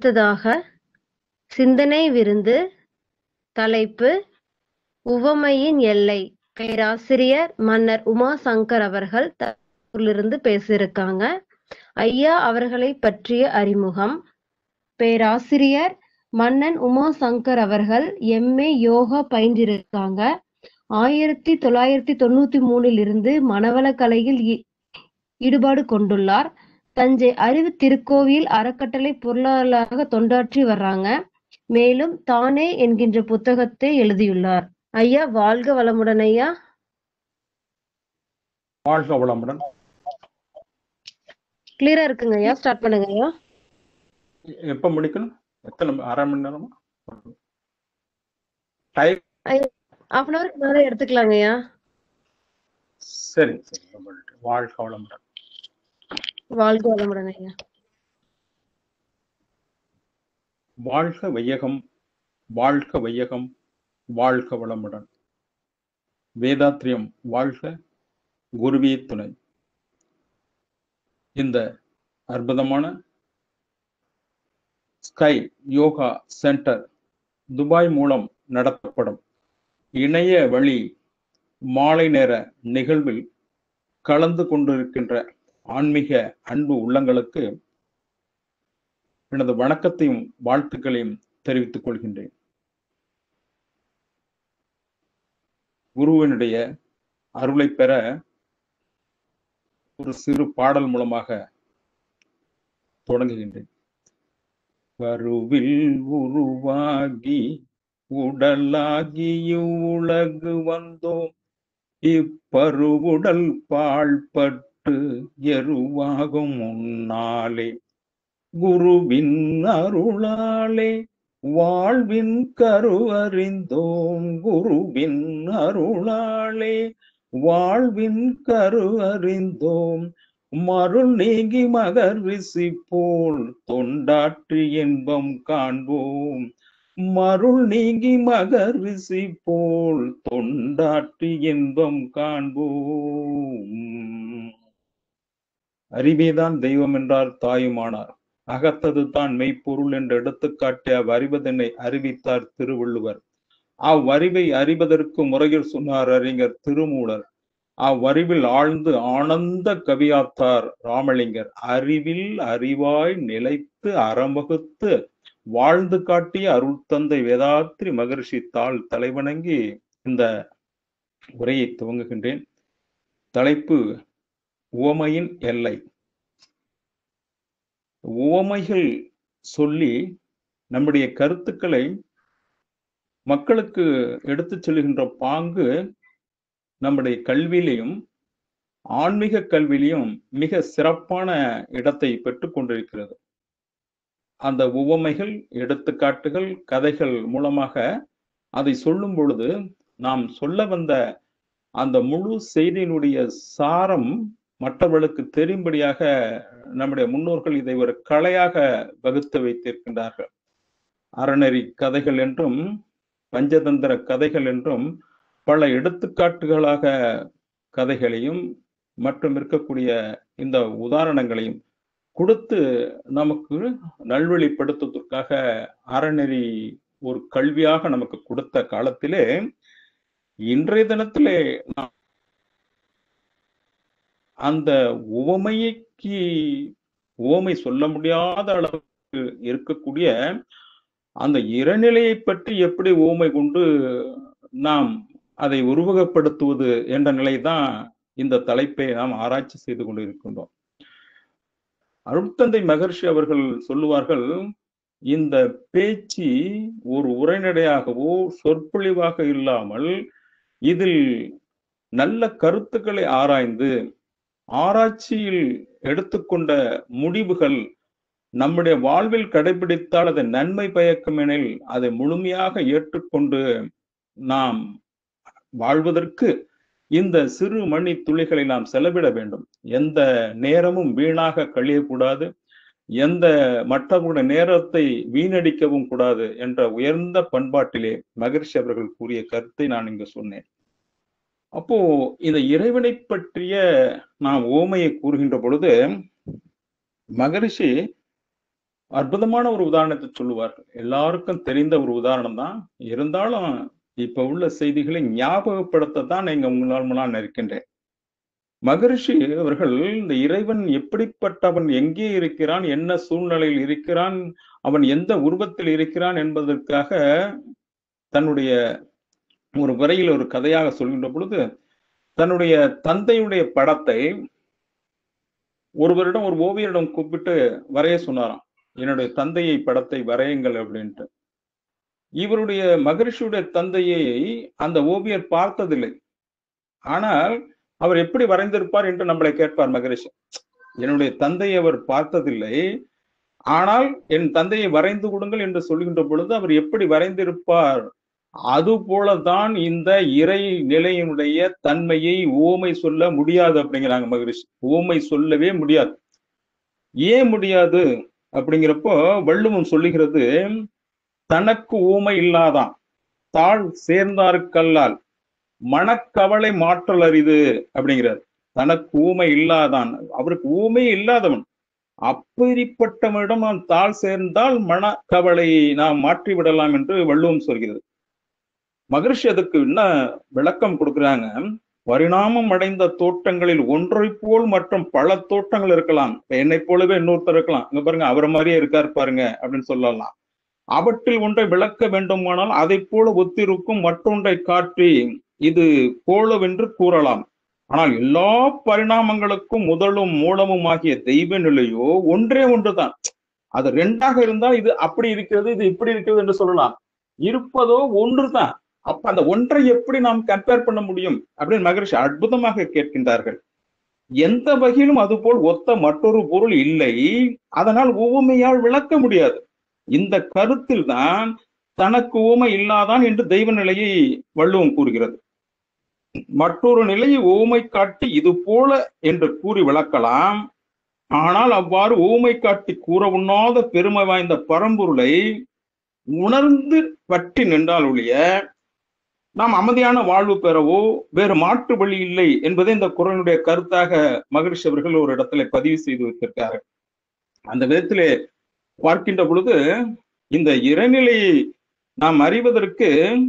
அடுத்ததாக சிந்தனை விருந்து தலைப்பு உவமையின் எல்லை பேராசிரியர் மன்னர் உமாசங்கர் அவர்கள் தூரிலிருந்து பேசியிருக்காங்க ஐயா அவர்களை பற்றிய அறிமுகம் பேராசிரியர் மன்னன் உமாசங்கர் அவர்கள் எம்ஏ யோகா பயின்றிருக்காங்க ஆயிரத்தி தொள்ளாயிரத்தி தொண்ணூத்தி மூணில் இருந்து மனவளக்கலையில் ஈ- ஈடுபாடு கொண்டுள்ளார் தஞ்சை அறிவு திருக்கோவில் அறக்கட்டளை பொருளாளராக தொண்டாற்றி வர்றாங்க மேலும் தானே என்கின்ற புத்தகத்தை எழுதியுள்ளார் ஐயா வாழ்க வளமுடன் ஐயா வாழ்க வளமுடன் கிளியரா இருக்குங்க ஐயா ஸ்டார்ட் பண்ணுங்க ஐயா எப்ப முடிக்கணும் எத்தனை ம- அரை மணி நேரமா டைம் ஹாஃப் அன் அவருக்கு மேலே எடுத்துக்கலாங்க ஐயா சரி சரி ரொம்ப நன்றி. வாழ்க வளமுடன் வாழ்க வளமுடன் ஐயா வாழ்க வையகம் வாழ்க வையகம் வாழ்க வளமுடன் வேதாத்ரியம் வாழ்க குருவே துணை இந்த அற்புதமான ஸ்கை யோகா சென்டர் துபாய் மூலம் நடத்தப்படும் இணைய வழி மாலை நேர நிகழ்வில் கலந்து கொண்டிருக்கின்ற ஆன்மீக அன்பு உள்ளங்களுக்கு எனது வணக்கத்தையும் வாழ்த்துக்களையும் தெரிவித்துக் கொள்கின்றேன் குருவினுடைய அருளை பெற ஒரு சிறு பாடல் மூலமாக தொடங்குகின்றேன் கருவில் உருவாகி உடலாகி இவ்வுலகு வந்தோம் இப்பருவுடல் பாழ்பட்டு எருவாகும் முன்னாலே குருவின் அருளாலே வாழ்வின் கருவறிந்தோம் குருவின் அருளாலே வாழ்வின் கருவறிந்தோம் மருள் நீங்கி மகர் ரிசி போல் தொண்டாற்றி இன்பம் காண்போம் மருள் நீங்கி மகர் ரிசி போல் தொண்டாற்றி இன்பம் காண்போம் அறிவேதான் தெய்வம் என்றார் தாயுமானார் அகத்தது தான் மெய்ப்பொருள் என்று எடுத்துக்காட்டி அவ்வறிவதனை அறிவித்தார் திருவள்ளுவர் அவ்வறிவை அறிவதற்கு முறையில் சொன்னார் அறிஞர் திருமூலர் அவ்வறிவில் ஆழ்ந்து ஆனந்த கவியாத்தார் ராமலிங்கர் அறிவில் அறிவாய் நிலைத்து அறம்பகுத்து வாழ்ந்து காட்டிய அருள் தந்தை வேதாத்ரி மகரிஷி தாள் தலைவணங்கி இந்த உரையை துவங்குகின்றேன் தலைப்பு உவமையின் எல்லை உவமைகள் சொல்லி நம்முடைய கருத்துக்களை மக்களுக்கு எடுத்துச் செல்கின்ற பாங்கு நம்முடைய கல்வியிலையும் ஆன்மீக கல்வியிலையும் மிக சிறப்பான இடத்தை பெற்றுக் கொண்டிருக்கிறது அந்த உவமைகள் எடுத்துக்காட்டுகள் கதைகள் மூலமாக அதை சொல்லும் பொழுது நாம் சொல்ல வந்த அந்த முழு செய்தியினுடைய சாரம் மற்றவர்களுக்கு தெரியும்படியாக நம்முடைய முன்னோர்கள் இதை ஒரு கலையாக வகுத்து வைத்திருக்கின்றார்கள் அறநெறி கதைகள் என்றும் பஞ்சதந்திர கதைகள் என்றும் பல எடுத்துக்காட்டுகளாக கதைகளையும் மற்றும் இருக்கக்கூடிய இந்த உதாரணங்களையும் கொடுத்து நமக்கு நல்வழிப்படுத்துவதற்காக அறநெறி ஒரு கல்வியாக நமக்கு கொடுத்த காலத்திலே இன்றைய தினத்திலே நாம் அந்த உவமைக்கு உவமை சொல்ல முடியாத அளவுக்கு இருக்கக்கூடிய அந்த இறைநிலையை பற்றி எப்படி உவமை கொண்டு நாம் அதை உருவகப்படுத்துவது என்ற நிலைதான் இந்த தலைப்பை நாம் ஆராய்ச்சி செய்து கொண்டு இருக்கின்றோம் அருட்தந்தை மகர்ஷி அவர்கள் சொல்லுவார்கள் இந்த பேச்சு ஒரு உரைநடையாகவோ சொற்பொழிவாக இல்லாமல் இதில் நல்ல கருத்துக்களை ஆராய்ந்து ஆராய்ச்சியில் எடுத்துக்கொண்ட முடிவுகள் நம்முடைய வாழ்வில் கடைபிடித்தால் அது நன்மை பயக்கும் எனில் அதை முழுமையாக ஏற்றுக்கொண்டு நாம் வாழ்வதற்கு இந்த சிறு மணி துளிகளை நாம் செலவிட வேண்டும் எந்த நேரமும் வீணாக கழியக்கூடாது எந்த மற்றவர்களுடைய நேரத்தை வீணடிக்கவும் கூடாது என்ற உயர்ந்த பண்பாட்டிலே மகிழ்ச்சி அவர்கள் கூறிய கருத்தை நான் இங்கு சொன்னேன் அப்போ இந்த இறைவனை பற்றிய நாம் ஓமையை கூறுகின்ற பொழுது மகரிஷி அற்புதமான ஒரு உதாரணத்தை சொல்லுவார்கள் எல்லாருக்கும் தெரிந்த ஒரு உதாரணம் தான் இருந்தாலும் இப்ப உள்ள செய்திகளை ஞாபகப்படுத்தத்தான் நீங்க உங்களால் முன்னால் இருக்கின்றேன் மகரிஷி அவர்கள் இந்த இறைவன் எப்படிப்பட்டவன் எங்கே இருக்கிறான் என்ன சூழ்நிலையில் இருக்கிறான் அவன் எந்த உருவத்தில் இருக்கிறான் என்பதற்காக தன்னுடைய ஒரு வரையில் ஒரு கதையாக சொல்கின்ற பொழுது தன்னுடைய தந்தையுடைய படத்தை ஒருவரிடம் ஒரு ஓவியரிடம் கூப்பிட்டு வரைய சொன்னாராம் என்னுடைய தந்தையை படத்தை வரையுங்கள் அப்படின்ட்டு இவருடைய மகரிஷியுடைய தந்தையை அந்த ஓவியர் பார்த்ததில்லை ஆனால் அவர் எப்படி வரைந்திருப்பார் என்று நம்மளை கேட்பார் மகரிஷி என்னுடைய தந்தையை அவர் பார்த்ததில்லை ஆனால் என் தந்தையை வரைந்து கொடுங்கள் என்று சொல்கின்ற பொழுது அவர் எப்படி வரைந்திருப்பார் அது போலதான் இந்த இறை நிலையினுடைய தன்மையை ஓமை சொல்ல முடியாது அப்படிங்கிறாங்க மகரிஷி ஓமை சொல்லவே முடியாது ஏன் முடியாது அப்படிங்கிறப்போ வள்ளுவம் சொல்லுகிறது தனக்கு ஊமை இல்லாதான் தாழ் சேர்ந்தாருக்கல்லால் மனக்கவலை மாற்றல் அரிது அப்படிங்கிறார் தனக்கு ஊமை இல்லாதான் அவருக்கு ஊமை இல்லாதவன் அப்படிப்பட்டவனிடம் நாம் தாழ் சேர்ந்தால் மனக்கவலையை நாம் மாற்றி விடலாம் என்று வள்ளுவம் சொல்கிறது மகரிஷி அதுக்கு என்ன விளக்கம் கொடுக்குறாங்க பரிணாமம் அடைந்த தோட்டங்களில் ஒன்றை போல் மற்றும் பல தோட்டங்கள் இருக்கலாம் என்னை போலவே இன்னொருத்தர் இருக்கலாம் இங்க பாருங்க அவரை மாதிரியே இருக்காரு பாருங்க அப்படின்னு சொல்லலாம் அவற்றில் ஒன்றை விளக்க வேண்டுமானால் அதை போல ஒத்திருக்கும் மற்றொன்றை காட்டி இது போலவென்று கூறலாம் ஆனால் எல்லா பரிணாமங்களுக்கும் முதலும் மூலமும் ஆகிய தெய்வ நிலையோ ஒன்றே ஒன்றுதான் அது ரெண்டாக இருந்தால் இது அப்படி இருக்கிறது இது இப்படி இருக்கிறது என்று சொல்லலாம் இருப்பதோ ஒன்றுதான் அப்ப அந்த ஒன்றை எப்படி நாம் கம்பேர் பண்ண முடியும் அப்படின்னு மகரிஷி அற்புதமாக கேட்கின்றார்கள் எந்த வகையிலும் அதுபோல் ஒத்த மற்றொரு பொருள் இல்லை அதனால் உவமையால் விளக்க முடியாது இந்த கருத்தில் தான் தனக்கு ஊமை இல்லாதான் என்று தெய்வ நிலையை வள்ளுவம் கூறுகிறது மற்றொரு நிலையை ஊமை காட்டி இது போல என்று கூறி விளக்கலாம் ஆனால் அவ்வாறு ஊமை காட்டி கூற உண்ணாத பெருமை வாய்ந்த பரம்பொருளை உணர்ந்து பற்றி நின்றால் ஒழிய நாம் அமைதியான வாழ்வு பெறவோ வேறு மாற்று வழி இல்லை என்பதை இந்த குரலுடைய கருத்தாக மகரிஷி அவர்கள் ஒரு இடத்துல பதிவு செய்து வைத்திருக்காரு அந்த விதத்திலே பார்க்கின்ற பொழுது இந்த இறைநிலையை நாம் அறிவதற்கு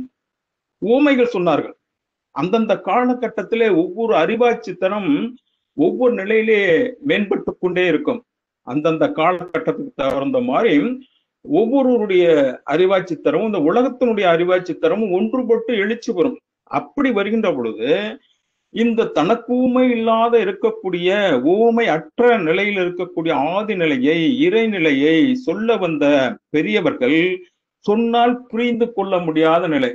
ஊமைகள் சொன்னார்கள் அந்தந்த காலகட்டத்திலே ஒவ்வொரு அறிவாட்சித்தனம் ஒவ்வொரு நிலையிலே மேம்பட்டு கொண்டே இருக்கும் அந்தந்த காலகட்டத்துக்கு தகுந்த மாதிரி ஒவ்வொருவருடைய அறிவாட்சித்தரமும் இந்த உலகத்தினுடைய அறிவாட்சித்தரமும் ஒன்றுபட்டு எழுச்சி வரும் அப்படி வருகின்ற பொழுது இந்த தனக்கு ஊமை இல்லாத இருக்கக்கூடிய ஊமை அற்ற நிலையில் இருக்கக்கூடிய ஆதி நிலையை இறைநிலையை சொல்ல வந்த பெரியவர்கள் சொன்னால் புரிந்து கொள்ள முடியாத நிலை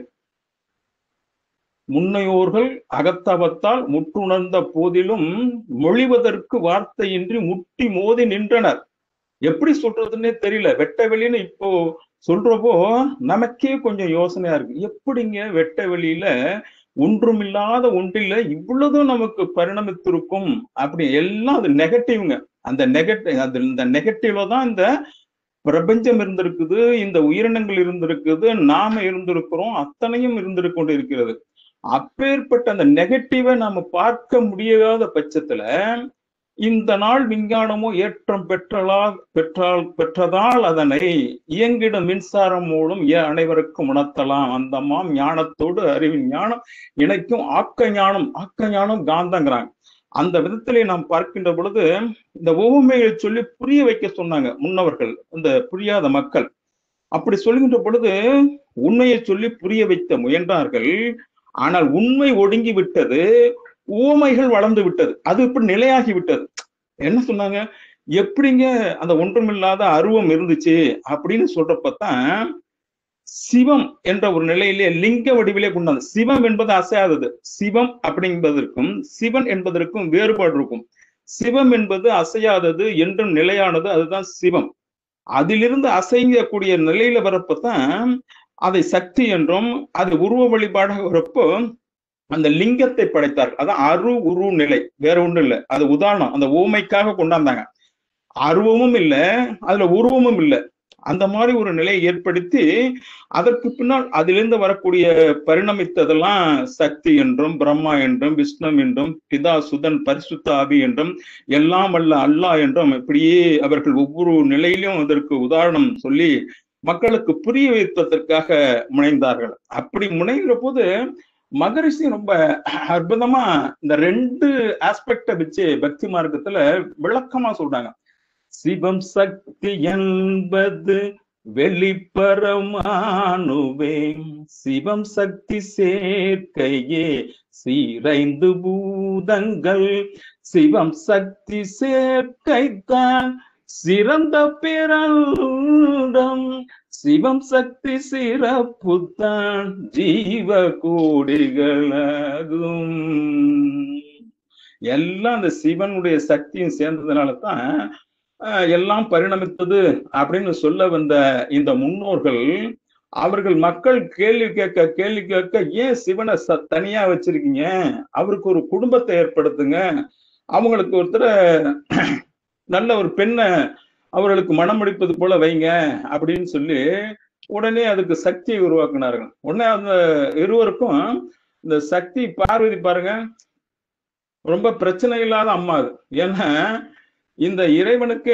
முன்னையோர்கள் அகத்தவத்தால் முற்றுணர்ந்த போதிலும் மொழிவதற்கு வார்த்தையின்றி முட்டி மோதி நின்றனர் எப்படி சொல்றதுன்னே தெரியல வெட்ட வெளின்னு இப்போ சொல்றப்போ நமக்கே கொஞ்சம் யோசனையா இருக்கு எப்படிங்க வெட்ட வெளியில ஒன்றுமில்லாத ஒன்றில இவ்வளவுதும் நமக்கு பரிணமித்திருக்கும் அப்படி எல்லாம் அது நெகட்டிவ்ங்க அந்த நெகட்டிவ் அது இந்த நெகட்டிவ்ல தான் இந்த பிரபஞ்சம் இருந்திருக்குது இந்த உயிரினங்கள் இருந்திருக்குது நாம இருந்திருக்கிறோம் அத்தனையும் இருந்திருக்கு கொண்டு இருக்கிறது அப்பேற்பட்ட அந்த நெகட்டிவை நாம பார்க்க முடியாத பட்சத்துல இந்த நாள் விஞ்ஞானமோ ஏற்றம் பெற்றலா பெற்றால் பெற்றதால் அதனை இயங்கிடும் மின்சாரம் மூலம் அனைவருக்கும் உணர்த்தலாம் அந்த மாம் ஞானத்தோடு அறிவின் ஞானம் இணைக்கும் ஆக்க ஞானம் ஆக்க ஞானம் காந்தங்கிறாங்க அந்த விதத்திலே நாம் பார்க்கின்ற பொழுது இந்த ஒவ்வொமையை சொல்லி புரிய வைக்க சொன்னாங்க முன்னவர்கள் இந்த புரியாத மக்கள் அப்படி சொல்கின்ற பொழுது உண்மையை சொல்லி புரிய வைத்த முயன்றார்கள் ஆனால் உண்மை ஒடுங்கி விட்டது ஊமைகள் வளர்ந்து விட்டது அது இப்படி நிலையாகி விட்டது என்ன சொன்னாங்க எப்படிங்க அந்த ஒன்றுமில்லாத அருவம் இருந்துச்சு அப்படின்னு சொல்றப்பதான் சிவம் என்ற ஒரு நிலையிலே லிங்க வடிவிலே கொண்டாந்து சிவம் என்பது அசையாதது சிவம் அப்படின்பதற்கும் சிவன் என்பதற்கும் வேறுபாடு இருக்கும் சிவம் என்பது அசையாதது என்றும் நிலையானது அதுதான் சிவம் அதிலிருந்து அசைங்கக்கூடிய நிலையில வரப்பதான் அதை சக்தி என்றும் அது உருவ வழிபாடாக வரப்போ அந்த லிங்கத்தை படைத்தார்கள் அதான் அரு உரு நிலை வேற ஒன்றும் இல்லை அது உதாரணம் அந்த ஊமைக்காக கொண்டாந்தாங்க அருவமும் இல்லை அதுல உருவமும் இல்லை அந்த மாதிரி ஒரு நிலையை ஏற்படுத்தி அதற்கு பின்னால் அதிலிருந்து வரக்கூடிய பரிணமித்ததெல்லாம் சக்தி என்றும் பிரம்மா என்றும் விஷ்ணு என்றும் பிதா சுதன் பரிசுத்த ஆவி என்றும் எல்லாம் அல்ல அல்லாஹ் என்றும் இப்படியே அவர்கள் ஒவ்வொரு நிலையிலும் அதற்கு உதாரணம் சொல்லி மக்களுக்கு புரிய வைப்பதற்காக முனைந்தார்கள் அப்படி முனைகிற போது மகரிஷி ரொம்ப அற்புதமா இந்த ரெண்டு ஆஸ்பெக்ட வச்சு பக்தி மார்க்கத்துல விளக்கமா சொல்றாங்க சிவம் சக்தி என்பது வெளிப்பரமானுவே சிவம் சக்தி சேர்க்கையே சீரைந்து பூதங்கள் சிவம் சக்தி சேர்க்கைத்தான் சிறந்த பிறந்தம் சிவம் சக்தி சிறப்புத்தான் ஜீவ கோடிகளாகும் எல்லாம் அந்த சிவனுடைய சக்தியும் சேர்ந்ததுனால தான் ஆஹ், எல்லாம் பரிணமித்தது அப்படின்னு சொல்ல வந்த இந்த முன்னோர்கள் அவர்கள் மக்கள் கேள்வி கேட்க கேள்வி கேட்க ஏன் சிவனை ச- தனியா வச்சிருக்கீங்க அவருக்கு ஒரு குடும்பத்தை ஏற்படுத்துங்க அவங்களுக்கு ஒருத்தர நல்ல ஒரு பெண்ணை அவர்களுக்கு மனம் முடிப்பது போல வைங்க அப்படின்னு சொல்லி உடனே அதுக்கு சக்தியை உருவாக்குனார்கள் உடனே அந்த இருவருக்கும் இந்த சக்தி பார்வதி பாருங்க ரொம்ப பிரச்சனை இல்லாத அம்மா அது ஏன்னா இந்த இறைவனுக்கு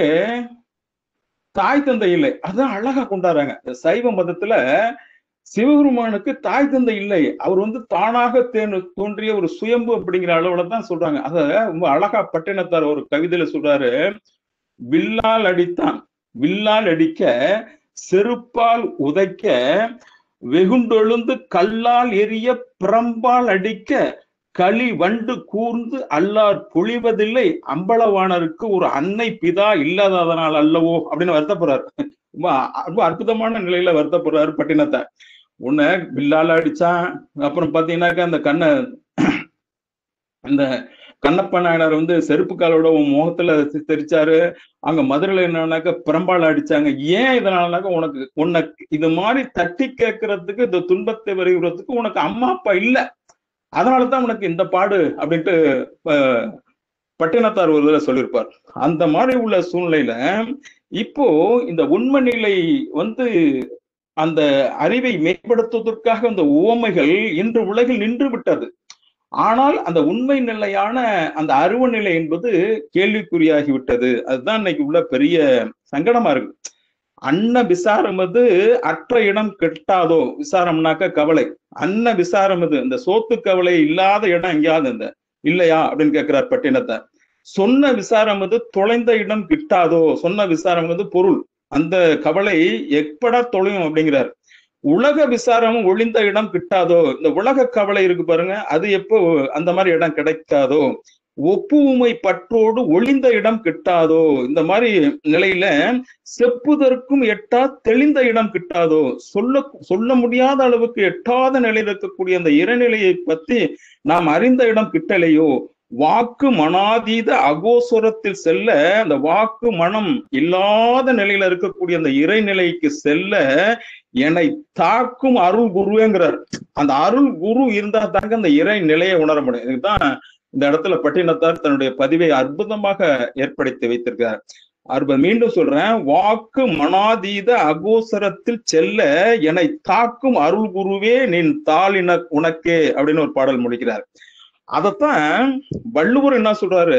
தாய் தந்தை இல்லை அதான் அழகா கொண்டாடுறாங்க இந்த சைவ மதத்துல சிவபெருமானுக்கு தாய் தந்தை இல்லை அவர் வந்து தானாக தேன் தோன்றிய ஒரு சுயம்பு அப்படிங்கிற அளவுல தான் சொல்றாங்க அத ரொம்ப அழகா பட்டினத்தார் ஒரு கவிதையில சொல்றாரு வில்லால் அடித்தான் வில்லால் அடிக்க செருப்பால் உதைக்க வெகுண்டொழுந்து கல்லால் எரிய பிரம்பால் அடிக்க களி வண்டு கூர்ந்து அல்லார் பொழிவதில்லை அம்பலவாணருக்கு ஒரு அன்னை பிதா இல்லாததனால் அல்லவோ அப்படின்னு வருத்தப்படுறாரு ரொம்ப ரொம்ப அற்புதமான நிலையில வருத்தப்படுறாரு பட்டினத்தை உன்ன வில்லால அடிச்சான் அப்புறம் பாத்தீங்கன்னாக்கா அந்த கண்ணை அந்த கண்ணப்ப நாயனார் வந்து செருப்பு காலோட உன் முகத்துல தெரிச்சாரு அங்க மதுரையில என்னன்னாக்கா பிரம்பால அடிச்சாங்க ஏன் இதனாலனாக்கா உனக்கு உன்னை இது மாதிரி தட்டி கேட்கறதுக்கு இந்த துன்பத்தை வருகிறதுக்கு உனக்கு அம்மா அப்பா இல்ல அதனாலதான் உனக்கு இந்த பாடு அப்படின்ட்டு அஹ், பட்டினத்தார் ஒரு இதில் சொல்லியிருப்பார் அந்த மாதிரி உள்ள சூழ்நிலையில இப்போ இந்த உண்மை நிலை வந்து அந்த அறிவை மேம்படுத்துவதற்காக அந்த உவமைகள் இன்று உலகில் நின்று விட்டது ஆனால் அந்த உண்மை நிலையான அந்த அருவ நிலை என்பது கேள்விக்குறியாகிவிட்டது அதுதான் இன்னைக்கு உள்ள பெரிய சங்கடமா இருக்கு அன்ன விசாரம் அது அற்ற இடம் கெட்டாதோ விசாரம்னாக்க கவலை அன்ன விசாரம் இது இந்த சோத்து கவலை இல்லாத இடம் எங்கேயாவது இந்த இல்லையா அப்படின்னு கேட்கிறார் பட்டினத்தை சொன்ன விசாரம் அது தொலைந்த இடம் கிட்டாதோ சொன்ன விசாரம் வந்து பொருள் அந்த கவலை எப்படா தொலையும் அப்படிங்கிறார் உலக விசாரமும் ஒளிந்த இடம் கிட்டாதோ இந்த உலக கவலை இருக்கு பாருங்க அது எப்போ அந்த மாதிரி இடம் கிடைக்காதோ ஒப்புமை பற்றோடு ஒளிந்த இடம் கிட்டாதோ இந்த மாதிரி நிலையில செப்புதற்கும் எட்டா தெளிந்த இடம் கிட்டாதோ சொல்ல சொல்ல முடியாத அளவுக்கு எட்டாத நிலையில் இருக்கக்கூடிய அந்த இறைநிலையை பத்தி நாம் அறிந்த இடம் கிட்டலையோ வாக்கு மனாதீத அகோசுரத்தில் செல்ல அந்த வாக்கு மனம் இல்லாத நிலையில இருக்கக்கூடிய அந்த இறைநிலைக்கு செல்ல என்னை தாக்கும் அருள் குருங்கிறார் அந்த அருள் குரு இருந்தா தாங்க அந்த இறை நிலையை உணர முடியும் இதுதான் இந்த இடத்துல பட்டினத்தார் தன்னுடைய பதிவை அற்புதமாக ஏற்படுத்தி வைத்திருக்கிறார் அற்புதம் மீண்டும் சொல்றேன் வாக்கு மனாதீத அகோசரத்தில் செல்ல என்னை தாக்கும் அருள் குருவே நின் தாளின உனக்கே அப்படின்னு ஒரு பாடல் முடிக்கிறார் அதத்தான் வள்ளுவர் என்ன சொல்றாரு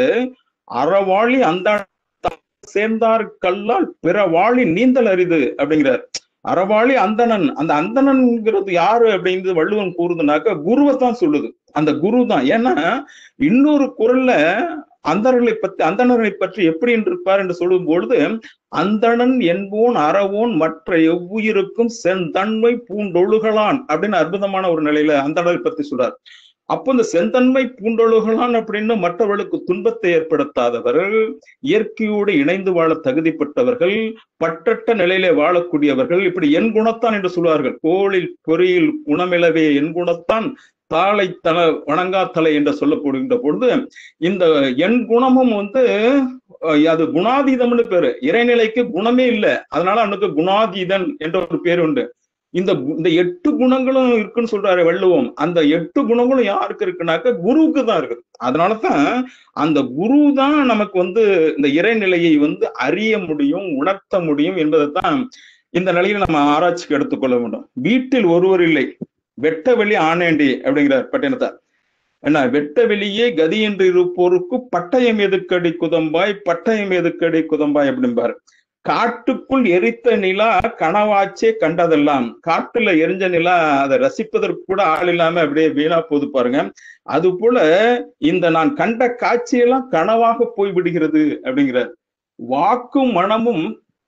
அறவாளி அந்த சேர்ந்தார் கல்லால் பிற வாளி நீந்தல் அரிது அப்படிங்கிறார் அறவாளி அந்தணன் அந்த அந்தணன்ங்கிறது யாரு அப்படிங்கிறது வள்ளுவன் கூறுதுனாக்க குருவை தான் சொல்லுது அந்த குரு தான் ஏன்னா இன்னொரு குரல்ல அந்தர்களை பற்றி அந்தணர்களை பற்றி எப்படி இருப்பார் என்று சொல்லும் பொழுது அந்தணன் என்போன் அறவோன் மற்ற எவ்வுயிருக்கும் செந்தன்மை பூண்டொழுகலான் அப்படின்னு அற்புதமான ஒரு நிலையில அந்தணரை பத்தி சொல்றார் அப்போ இந்த செந்தன்மை பூண்டொழுகலான் அப்படின்னு மற்றவர்களுக்கு துன்பத்தை ஏற்படுத்தாதவர்கள் இயற்கையோடு இணைந்து வாழ தகுதிப்பட்டவர்கள் பட்டற்ற நிலையிலே வாழக்கூடியவர்கள் இப்படி என் குணத்தான் என்று சொல்வார்கள் கோளில் பொறியில் குணமிலவே என் குணத்தான் தாளை தல வணங்காத்தலை என்று சொல்லப்படுகின்ற பொழுது இந்த என் குணமும் வந்து அஹ், அது குணாதீதம்னு பேரு இறைநிலைக்கு குணமே இல்லை அதனால அவனுக்கு குணாதீதன் என்ற ஒரு பேர் உண்டு இந்த கு- இந்த எட்டு குணங்களும் இருக்குன்னு சொல்றாரு வள்ளுவம் அந்த எட்டு குணங்களும் யாருக்கு இருக்குனாக்க குருவுக்கு தான் இருக்குது அதனாலதான் அந்த குரு தான் நமக்கு வந்து இந்த இறைநிலையை வந்து அறிய முடியும் உணர்த்த முடியும் என்பதைத்தான் இந்த நிலையில நம்ம ஆராய்ச்சிக்கு எடுத்துக்கொள்ள வேண்டும் வீட்டில் ஒருவர் இல்லை வெட்ட வெளி ஆனேண்டி அப்படிங்கிறார் பட்டினத்தார் என்ன வெட்ட வெளியே கதி என்று இருப்போருக்கு பட்டயம் எதுக்கடி குதம்பாய் பட்டயம் எதுக்கடி குதம்பாய் அப்படிம்பாரு காட்டுக்குள் எரித்த நிலா கனவாச்சே கண்டதெல்லாம் காட்டுல எரிஞ்ச நிலா அதை ரசிப்பதற்கு கூட ஆள் இல்லாம அப்படியே வீணா போது பாருங்க அது போல இந்த நான் கண்ட காட்சியெல்லாம் கனவாக போய் விடுகிறது அப்படிங்கிறார் வாக்கும் மனமும்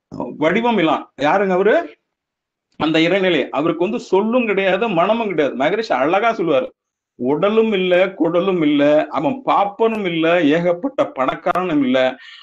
வடிவம் இல்லாம் யாருங்க அவரு அந்த இறைநிலை அவருக்கு வந்து சொல்லும் கிடையாது மனமும் கிடையாது மகரிஷ் அழகா சொல்லுவாரு உடலும் இல்ல குடலும் இல்ல அவன் பாப்பனும் இல்ல ஏகப்பட்ட பணக்காரனும் இல்ல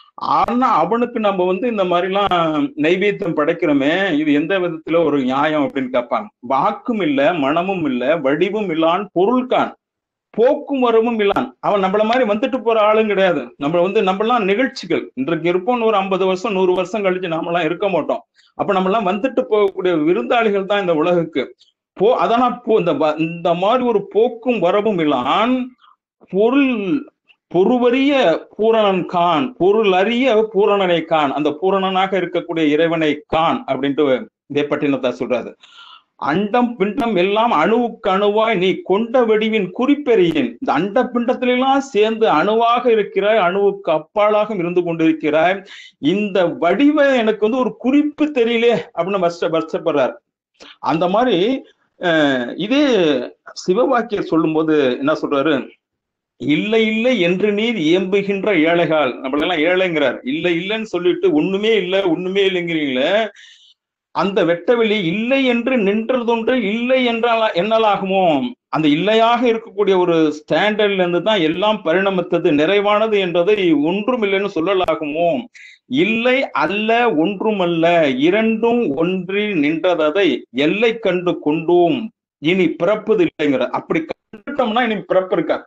ஆனா அவனுக்கு நம்ம வந்து இந்த மாதிரி எல்லாம் நைவேத்தியம் படைக்கிறோமே இது எந்த விதத்துல ஒரு நியாயம் அப்படின்னு கேட்பாங்க வாக்கும் இல்ல மனமும் இல்ல வடிவும் இல்லான் பொருள்கான் போக்கும் வரவும் இல்லான் அவன் நம்மள மாதிரி வந்துட்டு போற ஆளும் கிடையாது நம்ம வந்து நம்மளாம் நிகழ்ச்சிகள் இன்றைக்கு இருப்போம் ஒரு ஐம்பது வருஷம் நூறு வருஷம் கழிச்சு நாமெல்லாம் இருக்க மாட்டோம் அப்ப நம்ம எல்லாம் வந்துட்டு போகக்கூடிய விருந்தாளிகள் தான் இந்த உலகுக்கு போ அதனால் போ இந்த வ- இந்த மாதிரி ஒரு போக்கும் வரவும் இல்லான் பொருள் பொருவறிய பூரணன் கான் பொருள் அறிய பூரணனை கான் அந்த பூரணனாக இருக்கக்கூடிய இறைவனை கான் அப்படின்ட்டு தேப்பட்டினத்தா சொல்றாரு அண்டம் பிண்டம் எல்லாம் அணுவுக்கு அணுவாய் நீ கொண்ட வெடிவின் குறிப்பெறியேன் இந்த அண்ட பிண்டத்திலெல்லாம் சேர்ந்து அணுவாக இருக்கிறாய் அணுவுக்கு அப்பாலாக இருந்து கொண்டிருக்கிறாய் இந்த வடிவ எனக்கு வந்து ஒரு குறிப்பு தெரியலே அப்படின்னு வருஷ வருஷப்படுறார் அந்த மாதிரி அஹ், இதே சிவவாக்கியர் சொல்லும்போது என்ன சொல்றாரு இல்லை இல்லை என்று நீர் இயம்புகின்ற ஏழைகள் நம்மளெல்லாம் ஏழைங்கிறார் இல்லை இல்லைன்னு சொல்லிட்டு ஒண்ணுமே இல்லை ஒண்ணுமே இல்லைங்கிறீங்களே அந்த வெட்டவெளி இல்லை என்று நின்றதொன்று இல்லை என்றால் என்னலாகுமோ அந்த இல்லையாக இருக்கக்கூடிய ஒரு ஸ்டாண்டர்ட்ல இருந்து தான் எல்லாம் பரிணமித்தது நிறைவானது என்றதை ஒன்றும் இல்லைன்னு சொல்லலாகுமோ இல்லை அல்ல ஒன்றுமல்ல இரண்டும் ஒன்றி நின்றதை எல்லை கண்டு கொண்டோம் இனி பிறப்பது இல்லைங்கிற அப்படி கண்டுட்டோம்னா இனி பிறப்பு இருக்கா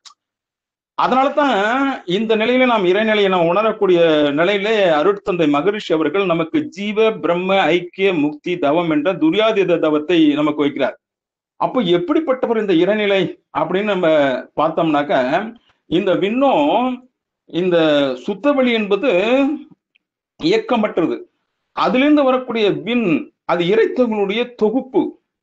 அதனாலதான் இந்த நிலையில நாம் இறைநிலையை நாம் உணரக்கூடிய நிலையிலே அருட்தந்தை மகரிஷி அவர்கள் நமக்கு ஜீவ பிரம்ம ஐக்கிய முக்தி தவம் என்ற துரியாதித தவத்தை நமக்கு வைக்கிறார் அப்போ எப்படிப்பட்டவர் இந்த இறைநிலை அப்படின்னு நம்ம பார்த்தோம்னாக்க இந்த விண்ணும் இந்த சுத்தவெளி என்பது இயக்கமற்றது அதிலிருந்து வரக்கூடிய விண் அது இறைத்தவனுடைய தொகுப்பு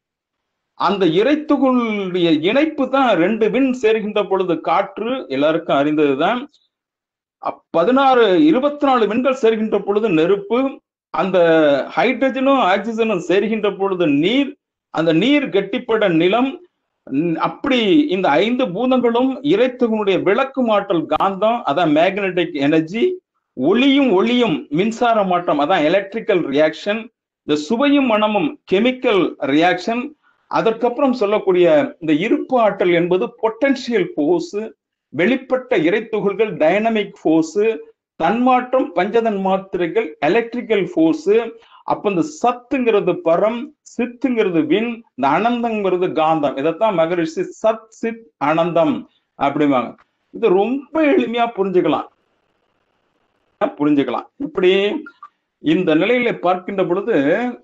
அந்த இறைத்துகளுடைய இணைப்பு தான் ரெண்டு விண் சேர்கின்ற பொழுது காற்று எல்லாருக்கும் அறிந்ததுதான் அப்~ பதினாறு இருபத்தி நாலு விண்கள் சேர்கின்ற பொழுது நெருப்பு அந்த ஹைட்ரஜனும் ஆக்சிஜனும் சேர்கின்ற பொழுது நீர் அந்த நீர் கெட்டிப்பட நிலம் ம், அப்படி இந்த ஐந்து பூதங்களும் இறைத்துகளுடைய விளக்கு மாற்றல் காந்தம் அதான் மேக்னெட்டிக் எனர்ஜி ஒளியும் ஒளியும் மின்சார மாற்றம் அதான் எலக்ட்ரிக்கல் ரியாக்ஷன் இந்த சுவையும் மனமும் கெமிக்கல் ரியாக்ஷன் அதற்கப்புறம் சொல்லக்கூடிய இந்த இருப்பு ஆற்றல் என்பது பொட்டன்ஷியல் ஃபோர்ஸ் வெளிப்பட்ட இறைத்துகள்கள் டைனமிக் ஃபோர்ஸ் தன்மாற்றம் பஞ்சதன் மாத்திரைகள் எலக்ட்ரிக்கல் ஃபோர்ஸ் அப்ப இந்த சத்துங்கிறது பரம் சித்துங்கிறது விண் இந்த அனந்தங்கிறது காந்தம் இதைத்தான் மகரிஷி சத் சித் அனந்தம் அப்படிம்பாங்க இது ரொம்ப எளிமையா புரிஞ்சுக்கலாம் புரிஞ்சுக்கலாம் இப்படி இந்த நிலையில பார்க்கின்ற பொழுது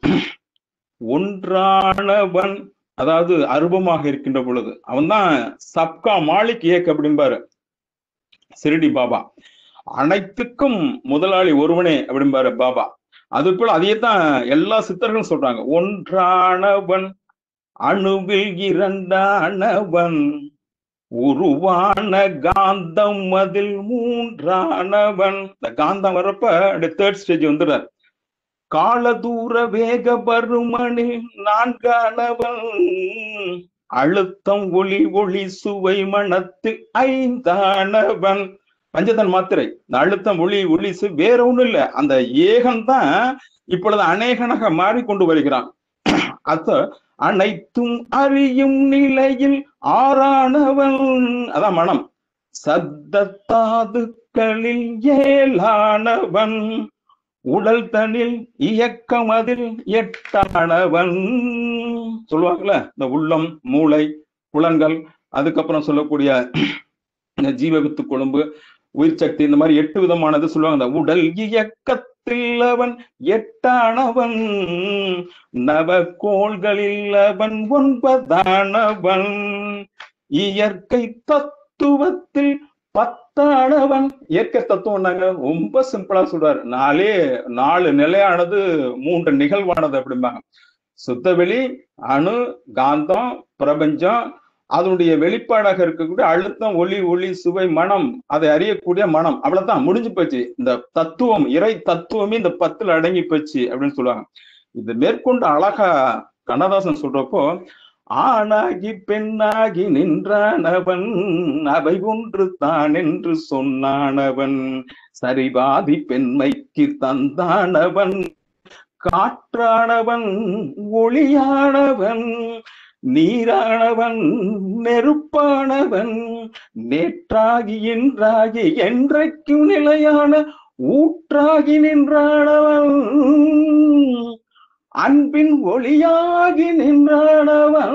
ஒன்றானவன் அதாவது அருபமாக இருக்கின்ற பொழுது அவன்தான் சப்கா மாலிக் ஏக் அப்படிம்பாரு சிரிடி பாபா அனைத்துக்கும் முதலாளி ஒருவனே அப்படிம்பாரு பாபா அது போல அதையே தான் எல்லா சித்தர்களும் சொல்றாங்க ஒன்றானவன் அணுவில் இரண்டானவன் உருவான காந்தம் அதில் மூன்றானவன் இந்த காந்தம் வர்றப்ப அப்படியே தேர்ட் ஸ்டேஜ் வந்துடுறார் காலதூர வேக பருமணி நான்கானவன் அழுத்தம் ஒளி ஒளி சுவை மனத்தில் ஐந்தானவன் பஞ்சதன் மாத்திரை இந்த அழுத்தம் ஒளி ஒளி சு வேற ஒண்ணும் இல்ல அந்த ஏகன் தான் இப்பொழுது அநேகனாக மாறிக்கொண்டு வருகிறான் அத அனைத்தும் அறியும் நிலையில் ஆறானவன் அதான் மனம் சத்த தாதுக்களில் ஏழானவன் உடல் தனில் இயக்கம் அதில் எட்டானவன் சொல்லுவாங்கல்ல இந்த உள்ளம் மூளை புலன்கள் அதுக்கப்புறம் சொல்லக்கூடிய இந்த ஜீவவித்து கொழும்பு உயிர் சக்தி இந்த மாதிரி எட்டு விதமானது சொல்லுவாங்க இந்த உடல் இயக்கத்தில் அவன் எட்டானவன் நவகோள்களில் அவன் ஒன்பதானவன் இயற்கை தத்துவத்தில் பத்து சத்தானவன் இயற்கை தத்துவம்னாங்க ரொம்ப சிம்பிளா சொல்றாரு நாலே நாலு நிலையானது மூன்று நிகழ்வானது அப்படிம்பாங்க சுத்தவெளி அணு காந்தம் பிரபஞ்சம் அதனுடைய வெளிப்பாடாக இருக்கக்கூடிய அழுத்தம் ஒளி ஒளி சுவை மனம் அதை அறியக்கூடிய மனம் அவ்வளவுதான் முடிஞ்சு போச்சு இந்த தத்துவம் இறை தத்துவமே இந்த பத்துல அடங்கி போச்சு அப்படின்னு சொல்லுவாங்க இது மேற்கொண்டு அழகா கண்ணதாசன் சொல்றப்போ ஆணாகி பெண்ணாகி நின்றானவன் அவை ஒன்று தான் என்று சொன்னானவன் சரிபாதி பெண்மைக்கு தந்தானவன் காற்றானவன் ஒளியானவன் நீரானவன் நெருப்பானவன் நேற்றாகி இன்றாகி என்றைக்கும் நிலையான ஊற்றாகி நின்றானவன் அன்பின் ஒளியாகி நின்றானவன்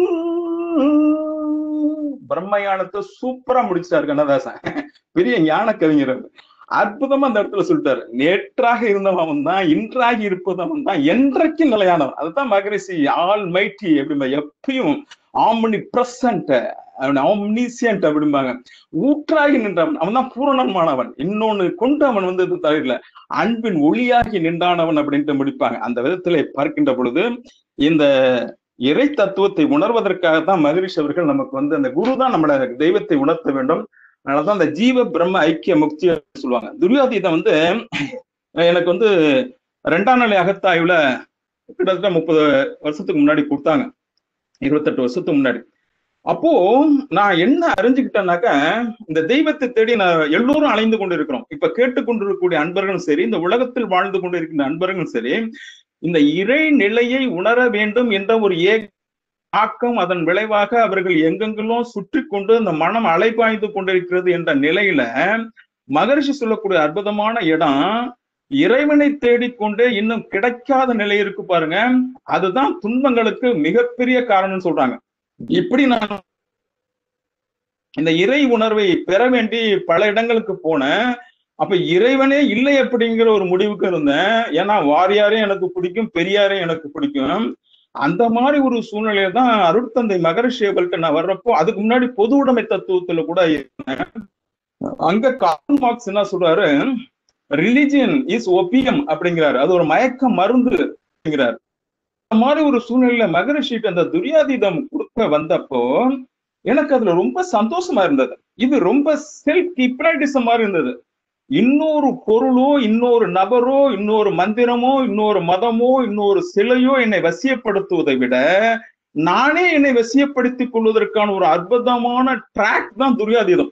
பிரம்மயானத்தை சூப்பரா முடிச்சாரு கண்ணதாசன் பெரிய ஞான கவிஞர் அவர். அற்புதமா அந்த இடத்துல சொல்லிட்டாரு நேற்றாக இருந்தவன் தான் இன்றாகி இருப்பதவன் தான் என்றைக்கும் நிலையானவன் அதுதான் மகரிஷி ஆல் மைட்டி அப்படிம்பா எப்பயும் ஆம்னி பிரசன்ட் ஆம்னிசியன்ட் அப்படிம்பாங்க ஊற்றாகி நின்றவன் அவன் தான் பூரணமானவன் இன்னொன்னு கொண்டு அவன் வந்து இது தவிர அன்பின் ஒளியாகி நின்றானவன் அப்படின்ட்டு முடிப்பாங்க அந்த விதத்திலே பார்க்கின்ற பொழுது இந்த இறை தத்துவத்தை உணர்வதற்காகத்தான் மகரிஷி அவர்கள் நமக்கு வந்து அந்த குரு தான் நம்மள தெய்வத்தை உணர்த்த வேண்டும் அதனாலதான் அந்த ஜீவ பிரம்ம ஐக்கிய முக்தி சொல்லுவாங்க துரியாதீதம் வந்து எனக்கு வந்து ரெண்டாம் நிலை அகத்தாய்வுல கிட்டத்தட்ட முப்பது வருஷத்துக்கு முன்னாடி கொடுத்தாங்க இருபத்தெட்டு வருஷத்துக்கு முன்னாடி அப்போ நான் என்ன அறிஞ்சுக்கிட்டேன்னாக்க இந்த தெய்வத்தை தேடி நான் எல்லோரும் அலைந்து கொண்டு இருக்கிறோம் இப்ப கேட்டுக்கொண்டிருக்கக்கூடிய அன்பர்களும் சரி இந்த உலகத்தில் வாழ்ந்து கொண்டு இருக்கின்ற அன்பர்களும் சரி இந்த இறை நிலையை உணர வேண்டும் என்ற ஒரு ஏ ஆக்கம் அதன் விளைவாக அவர்கள் எங்கெங்கெல்லாம் சுற்றி கொண்டு அந்த மனம் அலைபாய்ந்து கொண்டிருக்கிறது என்ற நிலையில மகரிஷி சொல்லக்கூடிய அற்புதமான இடம் இறைவனை தேடிக்கொண்டு இன்னும் கிடைக்காத நிலை இருக்கு பாருங்க அதுதான் துன்பங்களுக்கு மிகப்பெரிய காரணம்னு சொல்றாங்க இப்படி நான் இந்த இறை உணர்வை பெற வேண்டி பல இடங்களுக்கு போனேன் அப்ப இறைவனே இல்லை அப்படிங்கிற ஒரு முடிவுக்கு இருந்தேன் ஏன்னா வாரியாரையும் எனக்கு பிடிக்கும் பெரியாரையும் எனக்கு பிடிக்கும் அந்த மாதிரி ஒரு சூழ்நிலையில தான் அருட்தந்தை மகரிஷி அவர்கள்ட்ட நான் வர்றப்போ அதுக்கு முன்னாடி பொது உடைமை தத்துவத்துல கூட இருந்தேன் அங்க கார்ல் மார்க்ஸ் என்ன சொல்றாரு ரிலிஜியன் இஸ் ஒபியம் அப்படிங்கிறாரு அது ஒரு மயக்க மருந்து அப்படிங்கிறாரு அந்த மாதிரி ஒரு சூழ்நிலையில மகரிஷிட்டு அந்த துரியாதீதம் கொடுக்க வந்தப்போ எனக்கு அதுல ரொம்ப சந்தோஷமா இருந்தது இது ரொம்ப செல்ஃப் ஹிப்னாட்டிசம் மாதிரி இருந்தது இன்னொரு பொருளோ இன்னொரு நபரோ இன்னொரு மந்திரமோ இன்னொரு மதமோ இன்னொரு சிலையோ என்னை வசியப்படுத்துவதை விட நானே என்னை வசியப்படுத்திக் கொள்வதற்கான ஒரு அற்புதமான ட்ராக் தான் துரியாதீதம்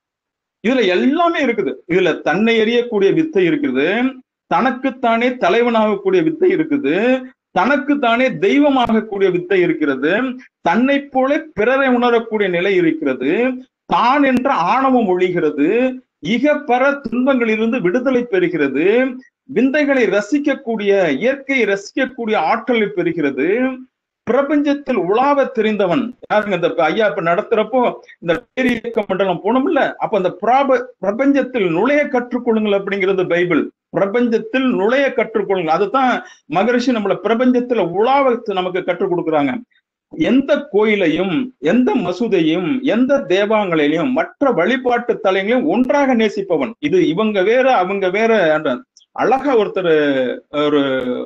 இதுல எல்லாமே இருக்குது இதுல தன்னை எறியக்கூடிய வித்தை இருக்குது தனக்குத்தானே தலைவனாகக்கூடிய வித்தை இருக்குது தனக்குத்தானே தெய்வமாகக்கூடிய வித்தை இருக்கிறது தன்னை போல பிறரை உணரக்கூடிய நிலை இருக்கிறது தான் என்ற ஆணவம் ஒழிகிறது இகப்பர துன்பங்களிலிருந்து விடுதலை பெறுகிறது விந்தைகளை ரசிக்கக்கூடிய இயற்கையை ரசிக்கக்கூடிய ஆற்றலை பெறுகிறது பிரபஞ்சத்தில் உலாவ தெரிந்தவன் யாருங்க இந்த ஐயா இப்ப நடத்துறப்போ இந்த பேர் இயக்க மண்டலம் போனோம்ல அப்ப அந்த பிராப பிரபஞ்சத்தில் நுழைய கற்றுக்கொள்ளுங்கள் அப்படிங்கிறது பைபிள் பிரபஞ்சத்தில் நுழைய கற்றுக்கொள்ளுங்கள் அதுதான் மகரிஷி நம்மள பிரபஞ்சத்துல உலாவ நமக்கு கற்றுக் கொடுக்குறாங்க எந்த கோயிலையும் எந்த மசூதையும் எந்த தேவாங்கலையும் மற்ற வழிபாட்டு தலங்களையும் ஒன்றாக நேசிப்பவன் இது இவங்க வேற அவங்க வேற என்ற அழகா ஒருத்தர் ஒரு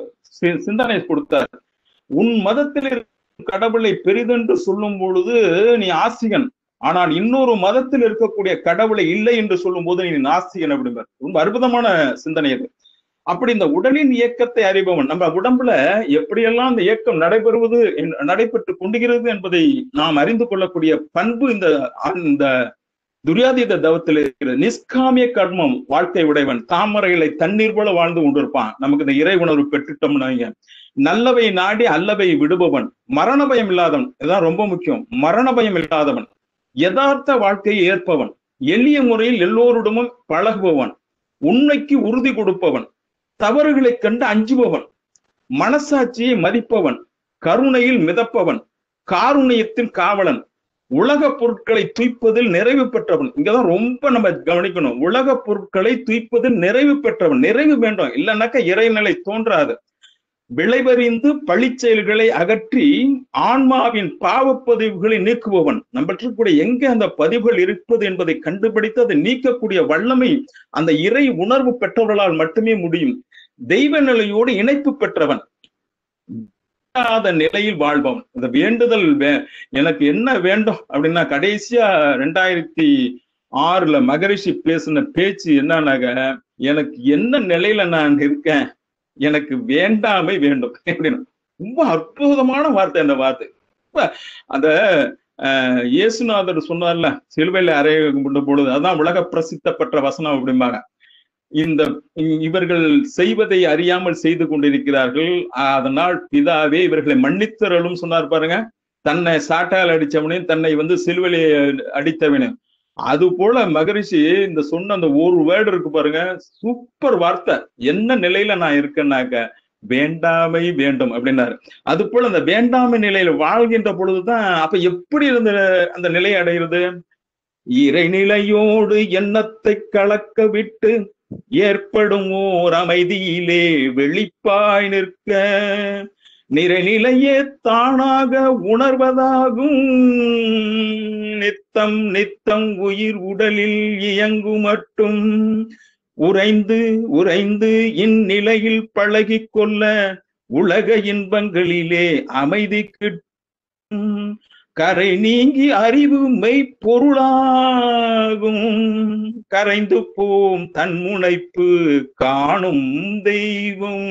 சிந்தனை கொடுத்தார் உன் மதத்தில் இருக்கும் கடவுளை பெரிதென்று சொல்லும் பொழுது நீ ஆசிகன் ஆனால் இன்னொரு மதத்தில் இருக்கக்கூடிய கடவுளை இல்லை என்று சொல்லும் போது நீ நாஸ்திகன் அப்படிங்கிறார் ரொம்ப அற்புதமான சிந்தனை அது அப்படி இந்த உடலின் இயக்கத்தை அறிபவன் நம்ம உடம்புல எப்படியெல்லாம் இந்த இயக்கம் நடைபெறுவது நடைபெற்று கொண்டுகிறது என்பதை நாம் அறிந்து கொள்ளக்கூடிய பண்பு இந்த இந்த துரியாதீத தவத்தில் இருக்கிற நிஷ்காமிய கர்மம் வாழ்க்கை உடையவன் தாமரைகளை தண்ணீர் போல வாழ்ந்து கொண்டிருப்பான் நமக்கு இந்த இறை உணர்வு பெற்றுட்டோம்னு நல்லவை நாடி அல்லவை விடுபவன் மரண பயம் இல்லாதவன் இதுதான் ரொம்ப முக்கியம் மரண பயம் இல்லாதவன் யதார்த்த வாழ்க்கையை ஏற்பவன் எளிய முறையில் எல்லோருடமும் பழகுபவன் உண்மைக்கு உறுதி கொடுப்பவன் தவறுகளைக் கண்டு அஞ்சுபவன் மனசாட்சியை மதிப்பவன் கருணையில் மிதப்பவன் காருண்யத்தின் காவலன் உலக பொருட்களை தூய்ப்பதில் நிறைவு பெற்றவன் இங்கதான் ரொம்ப நம்ம கவனிக்கணும் உலக பொருட்களை தூய்ப்பதில் நிறைவு பெற்றவன் நிறைவு வேண்டும் இல்லைன்னாக்கா இறைநிலை தோன்றாது விளைவறிந்து பழிச்செயல்களை அகற்றி ஆன்மாவின் பாவப்பதிவுகளை நீக்குபவன் நம்மகிட்ட கூட எங்க அந்த பதிவுகள் இருப்பது என்பதை கண்டுபிடித்து அதை நீக்கக்கூடிய வல்லமை அந்த இறை உணர்வு பெற்றவர்களால் மட்டுமே முடியும் தெய்வ நிலையோடு இணைப்பு பெற்றவன் இல்லாத நிலையில் வாழ்பவன் இந்த வேண்டுதல் வே- எனக்கு என்ன வேண்டும் அப்படின்னா கடைசியா ரெண்டாயிரத்தி ஆறுல மகரிஷி பேசின பேச்சு என்னன்னாக்க எனக்கு என்ன நிலையில நான் இருக்கேன் எனக்கு வேண்டாமை வேண்டும் அப்படின்னு ரொம்ப அற்புதமான வார்த்தை அந்த வார்த்தை ரொம்ப அந்த அஹ், இயேசுநாதர் சொன்னார்ல சிலுவையில அறைய பொழுது அதான் உலக பிரசித்தப்பட்ட வசனம் அப்படிம்பாங்க இந்த இ- இவர்கள் செய்வதை அறியாமல் செய்து கொண்டிருக்கிறார்கள் அதனால் பிதாவே இவர்களை மன்னித்தரலும் சொன்னார் பாருங்க தன்னை சாட்டால் அடிச்சவனையும் தன்னை வந்து சிலுவையிலே அடித்தவனையும் அது போல மகரிஷி இந்த சொன்ன அந்த ஒரு வேர்டு இருக்கு பாருங்க சூப்பர் வார்த்தை என்ன நிலையில நான் இருக்கேன்னாக்க வேண்டாமை வேண்டும் அப்படின்னாரு அது போல அந்த வேண்டாமை நிலையில வாழ்கின்ற பொழுதுதான் அப்ப எப்படி இருந்த அந்த நிலையை அடைகிறது இறைநிலையோடு எண்ணத்தை கலக்க விட்டு ஏற்படும் ஓர் அமைதியிலே வெளிப்பாய் நிற்க நிறைநிலையே தானாக உணர்வதாகும் நித்தம் நித்தம் உயிர் உடலில் இயங்கு மட்டும் உறைந்து உறைந்து இந்நிலையில் பழகிக் கொள்ள உலக இன்பங்களிலே அமைதி கிட்டும் கரை நீங்கி அறிவு மெய்ப்பொருளாகும் கரைந்து போம் தன்முனைப்பு காணும் தெய்வம்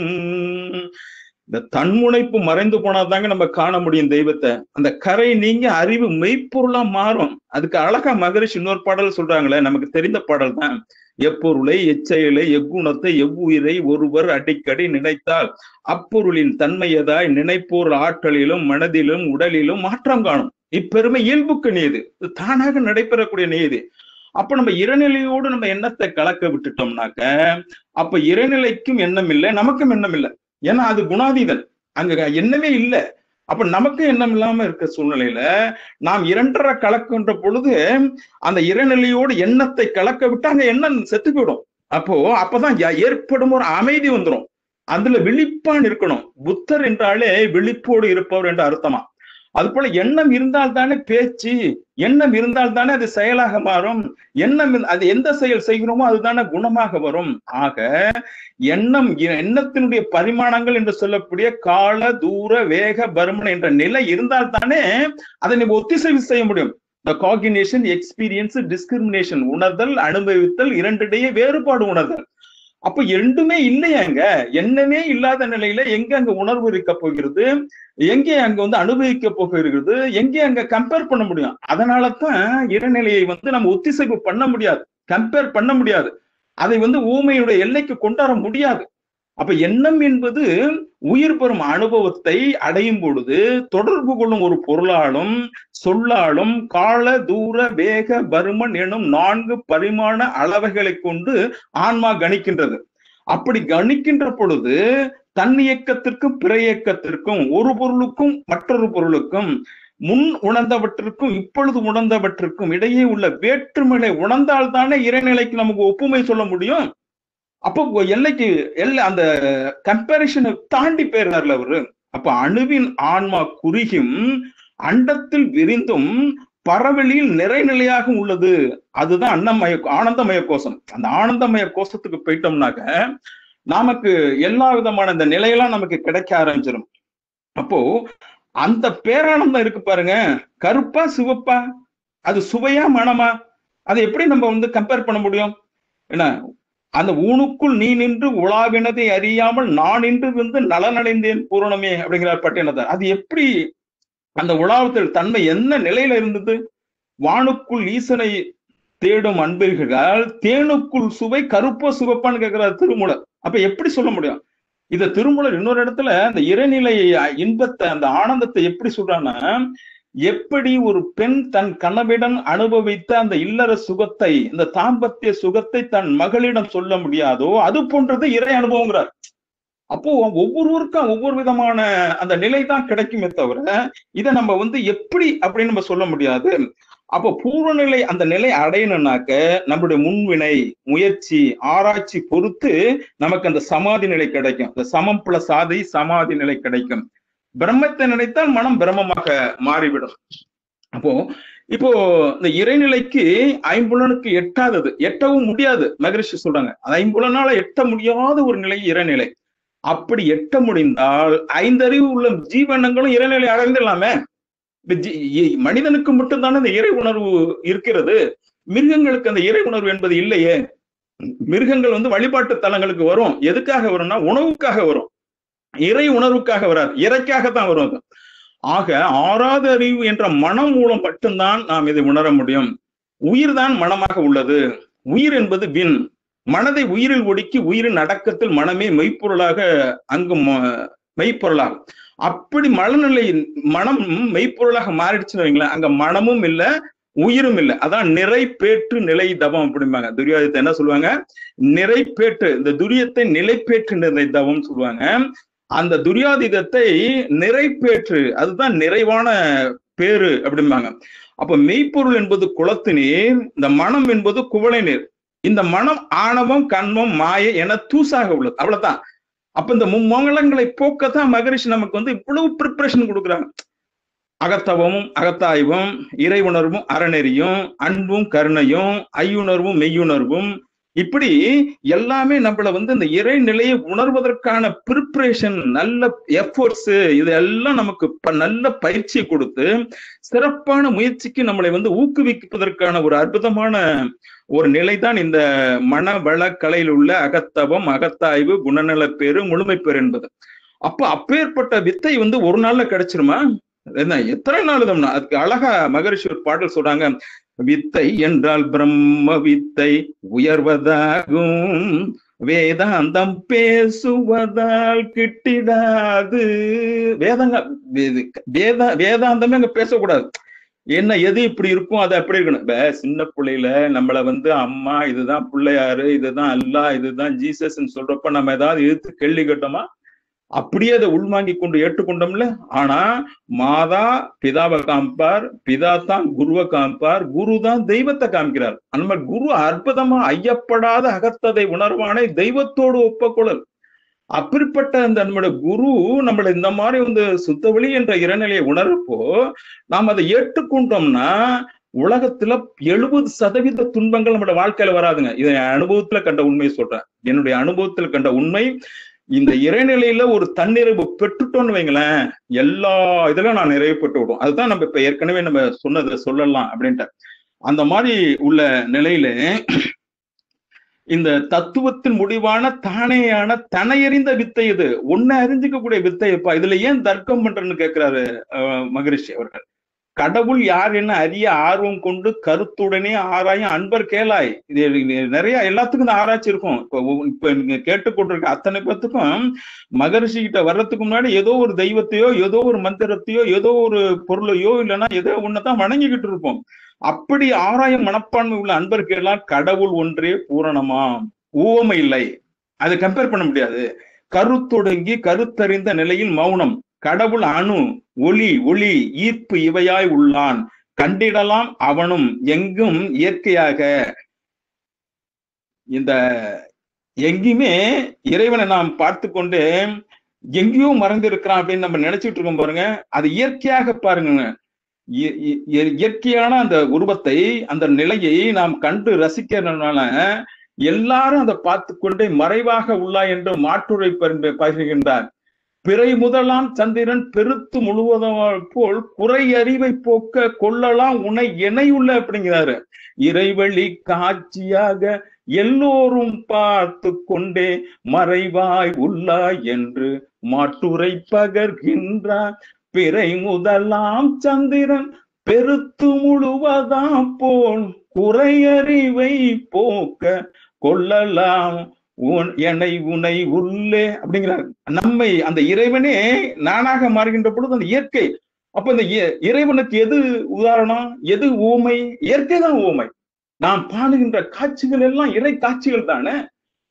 இந்த தன்முனைப்பு மறைந்து போனாதாங்க நம்ம காண முடியும் தெய்வத்தை அந்த கரை நீங்க அறிவு மெய்ப்பொருளா மாறும் அதுக்கு அழகா மகரிஷி இன்னொரு பாடல் சொல்றாங்களே நமக்கு தெரிந்த பாடல் தான் எப்பொருளை எச்செயலை எக்குணத்தை எவ்வுயிரை ஒருவர் அடிக்கடி நினைத்தால் அப்பொருளின் தன்மையதாய் நினைப்போர் ஆற்றலிலும் மனதிலும் உடலிலும் மாற்றம் காணும் இப்பெருமை இயல்புக்கு நீது இது தானாக நடைபெறக்கூடிய நீதி அப்ப நம்ம இறைநிலையோடு நம்ம எண்ணத்தை கலக்க விட்டுட்டோம்னாக்க அப்ப இறைநிலைக்கும் எண்ணம் இல்லை நமக்கும் எண்ணம் இல்லை ஏன்னா அது குணாதீதன் அங்க எண்ணமே இல்லை அப்ப நமக்கு எண்ணம் இல்லாம இருக்க சூழ்நிலையில நாம் இரண்டரை கலக்கின்ற பொழுது அந்த இறைநிலையோடு எண்ணத்தை கலக்க விட்டு அங்க எண்ணம் செத்து போயிடும் அப்போ அப்பதான் ய- ஏற்படும் ஒரு அமைதி வந்துடும் அதுல விழிப்பான் இருக்கணும் புத்தர் என்றாலே விழிப்போடு இருப்பவர் என்று அர்த்தமா அது போல எண்ணம் இருந்தால் தானே பேச்சு எண்ணம் இருந்தால் தானே அது செயலாக மாறும் எண்ணம் இரு- அது எந்த செயல் செய்கிறோமோ அதுதானே குணமாக வரும் ஆக எண்ணம் எ- எண்ணத்தினுடைய பரிமாணங்கள் என்று சொல்லக்கூடிய கால தூர வேக பருமன் என்ற நிலை இருந்தால் தானே அதை நீங்க ஒத்திசைவு செய்ய முடியும் இந்த காகினேஷன் எக்ஸ்பீரியன்ஸ் டிஸ்கிரிமினேஷன் உணர்தல் அனுபவித்தல் இரண்டிடையே வேறுபாடு உணர்தல் அப்ப இரண்டுமே இல்லையாங்க எண்ணமே இல்லாத நிலையில எங்க அங்க உணர்வு இருக்க போகிறது எங்கே அங்க வந்து அனுபவிக்க போகிறது எங்கே அங்க கம்பேர் பண்ண முடியும் அதனாலதான் இறைநிலையை வந்து நம்ம ஒத்திசைவு பண்ண முடியாது கம்பேர் பண்ண முடியாது அதை வந்து ஊமையுடைய எல்லைக்கு கொண்டாட முடியாது அப்ப எண்ணம் என்பது உயிர் பெறும் அனுபவத்தை அடையும் பொழுது தொடர்பு கொள்ளும் ஒரு பொருளாலும் சொல்லாலும் கால தூர வேக பருமன் எனும் நான்கு பரிமாண அளவைகளை கொண்டு ஆன்மா கணிக்கின்றது அப்படி கணிக்கின்ற பொழுது தன் இயக்கத்திற்கும் பிற இயக்கத்திற்கும் ஒரு பொருளுக்கும் மற்றொரு பொருளுக்கும் முன் உணர்ந்தவற்றிற்கும் இப்பொழுது உணர்ந்தவற்றிற்கும் இடையே உள்ள வேற்றுமையை உணர்ந்தால் தானே இறைநிலைக்கு நமக்கு ஒப்புமை சொல்ல முடியும் அப்போ எல்லைக்கு எல்லை அந்த கம்பேரிஷனை தாண்டி போயிடுறாருல அவரு அப்ப அணுவின் ஆன்மா குறுகியும் அண்டத்தில் விரிந்தும் பரவெளியில் நிறைநிலையாக உள்ளது அதுதான் அன்னமய ஆனந்தமய கோஷம் அந்த ஆனந்தமய கோஷத்துக்கு போயிட்டோம்னாக்க நமக்கு எல்லா விதமான இந்த நிலையெல்லாம் நமக்கு கிடைக்க ஆரம்பிச்சிடும் அப்போ அந்த பேரானந்தம் இருக்கு பாருங்க கருப்பா சிவப்பா அது சுவையா மனமா அதை எப்படி நம்ம வந்து கம்பேர் பண்ண முடியும் என்ன அந்த ஊனுக்குள் நீ நின்று உலாவினதை அறியாமல் நான் நின்று வந்து நலனடைந்தேன் பூரணமே அப்படிங்கிறார் பட்டினத்தார் அது எப்படி அந்த உலாவத்தில் தன்மை என்ன நிலையில இருந்தது வானுக்குள் ஈசனை தேடும் அன்பர்கள் தேனுக்குள் சுவை கருப்போ சிவப்பான்னு கேட்கிறார் திருமூலர் அப்ப எப்படி சொல்ல முடியும் இத திருமூலர் இன்னொரு இடத்துல அந்த இறைநிலை இன்பத்தை அந்த ஆனந்தத்தை எப்படி சொல்றான்னா எப்படி ஒரு பெண் தன் கணவிடம் அனுபவித்த அந்த இல்லற சுகத்தை இந்த தாம்பத்திய சுகத்தை தன் மகளிடம் சொல்ல முடியாதோ அது போன்றது இறை அனுபவங்கிறார் அப்போ ஒவ்வொருவருக்கும் ஒவ்வொரு விதமான அந்த நிலை தான் கிடைக்குமே தவிர இதை நம்ம வந்து எப்படி அப்படின்னு நம்ம சொல்ல முடியாது அப்போ பூர்வ நிலை அந்த நிலை அடையணும்னாக்க நம்மளுடைய முன்வினை முயற்சி ஆராய்ச்சி பொறுத்து நமக்கு அந்த சமாதி நிலை கிடைக்கும் இந்த சமம் பிளஸ் ஆதி சமாதி நிலை கிடைக்கும் பிரம்மத்தை நினைத்தால் மனம் பிரம்மமாக மாறிவிடும் அப்போ இப்போ இந்த இறைநிலைக்கு ஐம்புலனுக்கு எட்டாதது எட்டவும் முடியாது மகரிஷி சொல்றாங்க அது ஐம்புலனால எட்ட முடியாத ஒரு நிலை இறைநிலை அப்படி எட்ட முடிந்தால் ஐந்தறிவு உள்ள ஜீவனங்களும் இறைநிலை அடைந்துடலாமே இந்த ஜீ- இ- மனிதனுக்கு மட்டும்தானே இந்த இறை உணர்வு இருக்கிறது மிருகங்களுக்கு அந்த இறை உணர்வு என்பது இல்லையே மிருகங்கள் வந்து வழிபாட்டு தலங்களுக்கு வரும் எதுக்காக வரும்னா உணவுக்காக வரும் இறை உணர்வுக்காக வராது இறைக்காக தான் வரும் அது ஆக ஆறாத அறிவு என்ற மனம் மூலம் மட்டும்தான் நாம் இதை உணர முடியும் உயிர் தான் மனமாக உள்ளது உயிர் என்பது விண் மனதை உயிரில் ஒடுக்கி உயிரின் அடக்கத்தில் மனமே மெய்ப்பொருளாக அங்கு ம- மெய்ப்பொருளாகும் அப்படி மனநிலை மனம் மெய்ப்பொருளாக மாறிடுச்சுன்னு வைங்களேன் அங்க மனமும் இல்ல உயிரும் இல்ல அதான் நிறைப்பேற்று நிலை தவம் அப்படிம்பாங்க துரியாதத்தை என்ன சொல்லுவாங்க நிறைப்பேற்று இந்த துரியத்தை நிலைப்பேற்று நிலை தவம் சொல்லுவாங்க அந்த துரியாதிதத்தை நிறைப்பேற்று அதுதான் நிறைவான பேரு அப்படிம்பாங்க அப்ப மெய்ப்பொருள் என்பது குளத்து நீர் இந்த மனம் என்பது குவளை நீர் இந்த மனம் ஆணவம் கண்மம் மாயை என தூசாக உள்ளது அவ்வளவுதான் அப்ப இந்த மும்மங்களங்களை போக்கத்தான் மகரிஷி நமக்கு வந்து இவ்வளவு ப்ரிப்பரேஷன் கொடுக்குறாங்க அகத்தவமும் அகத்தாய்வும் இறை உணர்வும் அறநெறியும் அன்பும் கருணையும் ஐயுணர்வும் மெய்யுணர்வும் இப்படி எல்லாமே நம்மள வந்து இந்த இறை நிலையை உணர்வதற்கான ப்ரிப்பரேஷன் நல்ல எஃபோர்ட்ஸ் இதெல்லாம் நமக்கு ப- நல்ல பயிற்சியை கொடுத்து சிறப்பான முயற்சிக்கு நம்மளை வந்து ஊக்குவிப்பதற்கான ஒரு அற்புதமான ஒரு நிலைதான் இந்த மன வள கலையில் உள்ள அகத்தவம் அகத்தாய்வு குணநலப்பேறு முழுமைப்பேறு என்பது அப்ப அப்பேற்பட்ட வித்தை வந்து ஒரு நாள்ல கிடைச்சிருமா என்ன எத்தனை நாள் இதும்னா அதுக்கு அழகா மகரிஷி ஒரு பாடல் சொல்றாங்க வித்தை என்றால் பிரம்ம வித்தை உயர்வதாகும் வேதாந்தம் பேசுவதால் கிட்டிடாது வேதங்க வேத- வேத வேதாந்தமே அங்க பேசக்கூடாது என்ன எது இப்படி இருக்கும் அது அப்படி இருக்கணும் இப்ப சின்ன பிள்ளையில நம்மள வந்து அம்மா இதுதான் பிள்ளையாரு இதுதான் அல்லாஹ் இதுதான் ஜீசஸ்ன்னு சொல்றப்ப நம்ம ஏதாவது எதிர்த்து கேள்வி கேட்டோமா அப்படியே அதை உள்வாங்கி கொண்டு ஏற்றுக்கொண்டோம்ல ஆனா மாதா பிதாவை காமிப்பார் பிதா தான் குருவை காமிப்பார் குரு தான் தெய்வத்தை காமிக்கிறார் அந்த மாதிரி குரு அற்புதமா ஐயப்படாத அகத்ததை உணர்வானை தெய்வத்தோடு ஒப்பக்கொள்ளல் அப்படிப்பட்ட அந்த நம்மளோட குரு நம்மள இந்த மாதிரி வந்து சுத்தவெளி என்ற இறைநிலையை உணர்றப்போ நாம் அதை ஏற்றுக்கொண்டோம்னா உலகத்துல எழுபது சதவீத துன்பங்கள் நம்மளோட வாழ்க்கையில வராதுங்க இதை என் அனுபவத்துல கண்ட உண்மையை சொல்றேன் என்னுடைய அனுபவத்தில் கண்ட உண்மை இந்த இறைநிலையில ஒரு தன்னிறைவு பெற்றுட்டோம்னு வைங்களேன் எல்லா இதுலயும் நான் நிறைவு பெற்று விடும் அதுதான் நம்ம இப்ப ஏற்கனவே நம்ம சொன்னதை சொல்லலாம் அப்படின்ட்டு அந்த மாதிரி உள்ள நிலையில இந்த தத்துவத்தின் முடிவான தானேயான தனையறிந்த வித்தை இது ஒன்னு அறிஞ்சிக்கக்கூடிய வித்தை இப்ப இதுல ஏன் தர்க்கம் பண்றேன்னு கேட்கிறாரு அஹ், மகரிஷி அவர்கள் கடவுள் யார் என்ன அறிய ஆர்வம் கொண்டு கருத்துடனே ஆராயும் அன்பர் கேளாய் இது இது நிறைய எல்லாத்துக்கும் இந்த ஆராய்ச்சி இருக்கும் இப்போ ஒவ்வொ- இப்ப நீங்க கேட்டுக்கொண்டிருக்க அத்தனை பேத்துக்கும் மகரிஷி கிட்ட வர்றதுக்கு முன்னாடி ஏதோ ஒரு தெய்வத்தையோ ஏதோ ஒரு மந்திரத்தையோ ஏதோ ஒரு பொருளையோ இல்லைன்னா ஏதோ ஒன்னதான் வணங்கிக்கிட்டு இருப்போம் அப்படி ஆராயும் மனப்பான்மை உள்ள அன்பர்களெல்லாம் கடவுள் ஒன்றே பூரணமா ஊவமை இல்லை அதை கம்பேர் பண்ண முடியாது கருத்தொடுங்கி கருத்தறிந்த நிலையில் மௌனம் கடவுள் அணு ஒளி ஒளி ஈர்ப்பு இவையாய் உள்ளான் கண்டிடலாம் அவனும் எங்கும் இயற்கையாக இந்த எங்கேயுமே இறைவனை நாம் பார்த்து கொண்டு எங்கேயோ மறைந்திருக்கிறான் அப்படின்னு நம்ம நினைச்சிட்டு இருக்கோம் பாருங்க அது இயற்கையாக பாருங்க இய- இய- இயற்கையான அந்த உருவத்தை அந்த நிலையை நாம் கண்டு ரசிக்கிறதுனால எல்லாரும் அதை பார்த்து கொண்டே மறைவாக உள்ளா என்று மாற்றுரை பகிர்ந்து- பகிர்கின்றார் பிறை முதலாம் சந்திரன் பெருத்து முழுவதும் போல் குறை அறிவை போக்க கொள்ளலாம் உனை இணையுள்ள அப்படிங்கிறாரு இறைவழி காட்சியாக எல்லோரும் பார்த்து கொண்டே மறைவாய் உள்ளாய் என்று மாட்டுரை பகர்கின்றார் பிறை முதலாம் சந்திரன் பெருத்து முழுவதாம் போல் குறையறிவை போக்க கொள்ளலாம் உன் என்னை உனை உள்ளே அப்படிங்கிறார் நம்மை அந்த இறைவனே நானாக மாறுகின்ற பொழுது அந்த இயற்கை அப்ப இந்த இ- இறைவனுக்கு எது உதாரணம் எது ஊமை இயற்கை தான் ஊமை நாம் பாடுகின்ற காட்சிகள் எல்லாம் இறை காட்சிகள் தானே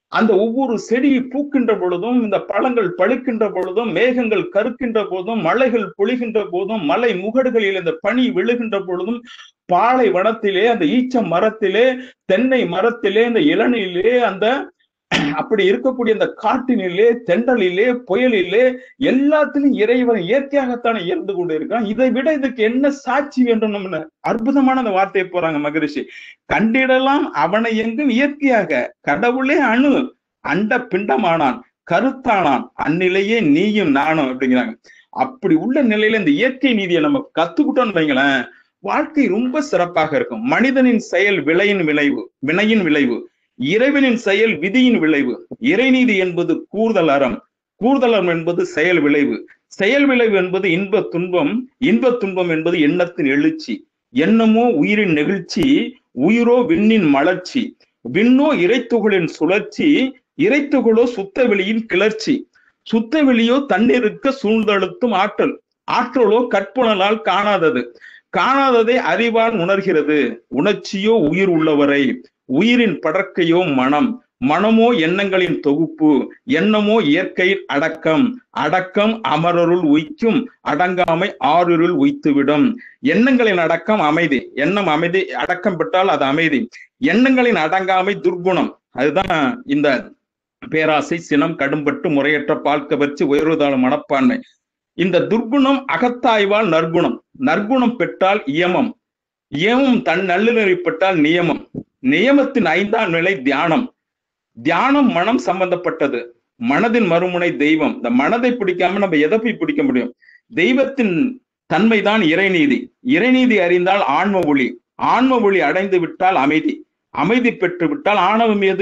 அந்த ஒவ்வொரு செடி பூக்கின்ற பொழுதும் இந்த பழங்கள் பழுக்கின்ற பொழுதும் மேகங்கள் கருக்கின்ற போதும் மலைகள் பொழிகின்ற போதும் மலை முகடுகளில் இந்த பனி விழுகின்ற பொழுதும் பாலை வனத்திலே அந்த ஈச்ச மரத்திலே தென்னை மரத்திலே இந்த இளநிலே அந்த அப்படி இருக்கக்கூடிய அந்த காட்டினிலே தென்றலிலே புயலிலே எல்லாத்திலும் இறைவன் இயற்கையாகத்தானே இருந்து கொண்டு இருக்கான் இதை விட இதுக்கு என்ன சாட்சி வேண்டும் நம்ம அற்புதமான அந்த வார்த்தையை போறாங்க மகரிஷி கண்டிடலாம் அவனை எங்கும் இயற்கையாக கடவுளே அணு அண்ட பிண்டமானான் கருத்தானான் அந்நிலையே நீயும் நானும் அப்படிங்கிறாங்க அப்படி உள்ள நிலையில இந்த இயற்கை நீதியை நம்ம கத்துக்கிட்டோம்னு வைங்களேன் வாழ்க்கை ரொம்ப சிறப்பாக இருக்கும் மனிதனின் செயல் விளையின் விளைவு வினையின் விளைவு இறைவனின் செயல் விதியின் விளைவு இறைநீதி என்பது கூறுதல் அறம் கூறுதல் அறம் என்பது செயல் விளைவு செயல் விளைவு என்பது இன்ப துன்பம் இன்ப துன்பம் என்பது எண்ணத்தின் எழுச்சி எண்ணமோ உயிரின் நெகிழ்ச்சி உயிரோ விண்ணின் மலர்ச்சி விண்ணோ இறைத்துகளின் சுழற்சி இறைத்துகளோ சுத்த வெளியின் கிளர்ச்சி சுத்த வெளியோ தண்ணீருக்கு சூழ்ந்தழுத்தும் ஆற்றல் ஆற்றலோ கற்புணலால் காணாதது காணாததை அறிவால் உணர்கிறது உணர்ச்சியோ உயிர் உள்ளவரை உயிரின் படர்க்கையோ மனம் மனமோ எண்ணங்களின் தொகுப்பு எண்ணமோ இயற்கையின் அடக்கம் அடக்கம் அமரருள் உய்க்கும் அடங்காமை ஆறுருள் உய்த்துவிடும் எண்ணங்களின் அடக்கம் அமைதி எண்ணம் அமைதி அடக்கம் பெற்றால் அது அமைதி எண்ணங்களின் அடங்காமை துர்குணம் அதுதான் இந்த பேராசை சினம் கடும்பட்டு முறையற்ற பால் கவர்ச்சி உயர்வுதாழ மனப்பான்மை இந்த துர்குணம் அகத்தாய்வால் நற்குணம் நற்குணம் பெற்றால் இயமம் இயமம் தன் நல்லுநெறிப்பட்டால் நியமம் நியமத்தின் ஐந்தாம் நிலை தியானம் தியானம் மனம் சம்பந்தப்பட்டது மனதின் மறுமுனை தெய்வம் இந்த மனதை பிடிக்காம நம்ம எதை போய் பிடிக்க முடியும் தெய்வத்தின் தன்மைதான் இறைநீதி இறைநீதி அறிந்தால் ஆன்ம ஒளி ஆன்ம ஒளி அடைந்து விட்டால் அமைதி அமைதி பெற்று விட்டால் ஆணவம் எது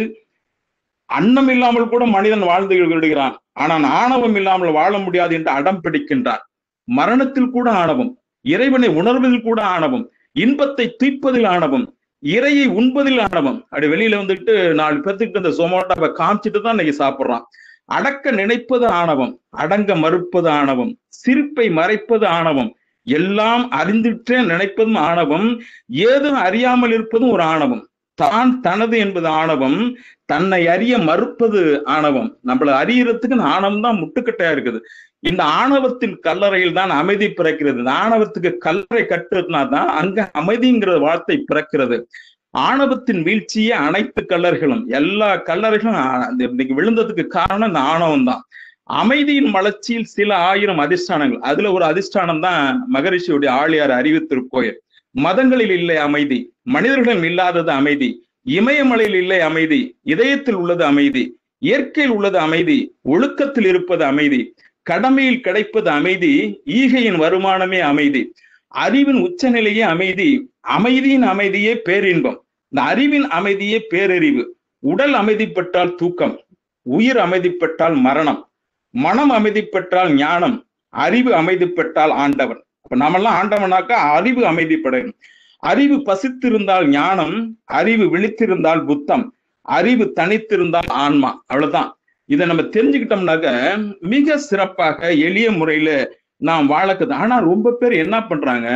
அன்னம் இல்லாமல் கூட மனிதன் வாழ்ந்து விடுகிறான் ஆனால் ஆணவம் இல்லாமல் வாழ முடியாது என்று அடம் பிடிக்கின்றார் மரணத்தில் கூட ஆணவம் இறைவனை உணர்வதில் கூட ஆணவம் இன்பத்தை தூய்ப்பதில் ஆணவம் இறையை உண்பதில் ஆணவம் அப்படி வெளியில வந்துட்டு நாலு பேர்த்துக்கு இந்த சொமோட்டாவை காமிச்சிட்டு தான் இன்னைக்கு சாப்பிடுறான் அடக்க நினைப்பது ஆணவம் அடங்க மறுப்பது ஆணவம் சிரிப்பை மறைப்பது ஆணவம் எல்லாம் அறிந்துட்டே நினைப்பதும் ஆணவம் ஏதும் அறியாமல் இருப்பதும் ஒரு ஆணவம் தான் தனது என்பது ஆணவம் தன்னை அறிய மறுப்பது ஆணவம் நம்மள அறியறதுக்கு இந்த ஆணவம் தான் முட்டுக்கட்டையா இருக்குது இந்த ஆணவத்தின் கல்லறையில் தான் அமைதி பிறக்கிறது இந்த ஆணவத்துக்கு கல்லறை கட்டுனா தான் அங்க அமைதிங்கிற வார்த்தை பிறக்கிறது ஆணவத்தின் வீழ்ச்சியே அனைத்து கல்லறைகளும் எல்லா கல்லறைகளும் இன்னைக்கு விழுந்ததுக்கு காரணம் இந்த ஆணவம் தான் அமைதியின் மலர்ச்சியில் சில ஆயிரம் அதிஷ்டானங்கள் அதுல ஒரு அதிஷ்டானம் தான் மகரிஷியுடைய ஆழியார் அறிவு திருக்கோயில் மதங்களில் இல்லை அமைதி மனிதர்களிடம் இல்லாதது அமைதி இமயமலையில் இல்லை அமைதி இதயத்தில் உள்ளது அமைதி இயற்கையில் உள்ளது அமைதி ஒழுக்கத்தில் இருப்பது அமைதி கடமையில் கிடைப்பது அமைதி ஈகையின் வருமானமே அமைதி அறிவின் உச்சநிலையே அமைதி அமைதியின் அமைதியே பேரின்பம் இந்த அறிவின் அமைதியே பேரறிவு உடல் அமைதிப்பட்டால் தூக்கம் உயிர் அமைதிப்பட்டால் மரணம் மனம் அமைதி பெற்றால் ஞானம் அறிவு அமைதி பெற்றால் ஆண்டவன் அப்ப நாமெல்லாம் ஆண்டவனாக்கா அறிவு அமைதிப்படணும் அறிவு பசித்திருந்தால் ஞானம் அறிவு விழித்திருந்தால் புத்தம் அறிவு தனித்திருந்தால் ஆன்மா அவ்வளவுதான் இதை நம்ம தெரிஞ்சுக்கிட்டோம்னாக்க மிக சிறப்பாக எளிய முறையில நாம் வாழக்குது ஆனா ரொம்ப பேர் என்ன பண்றாங்க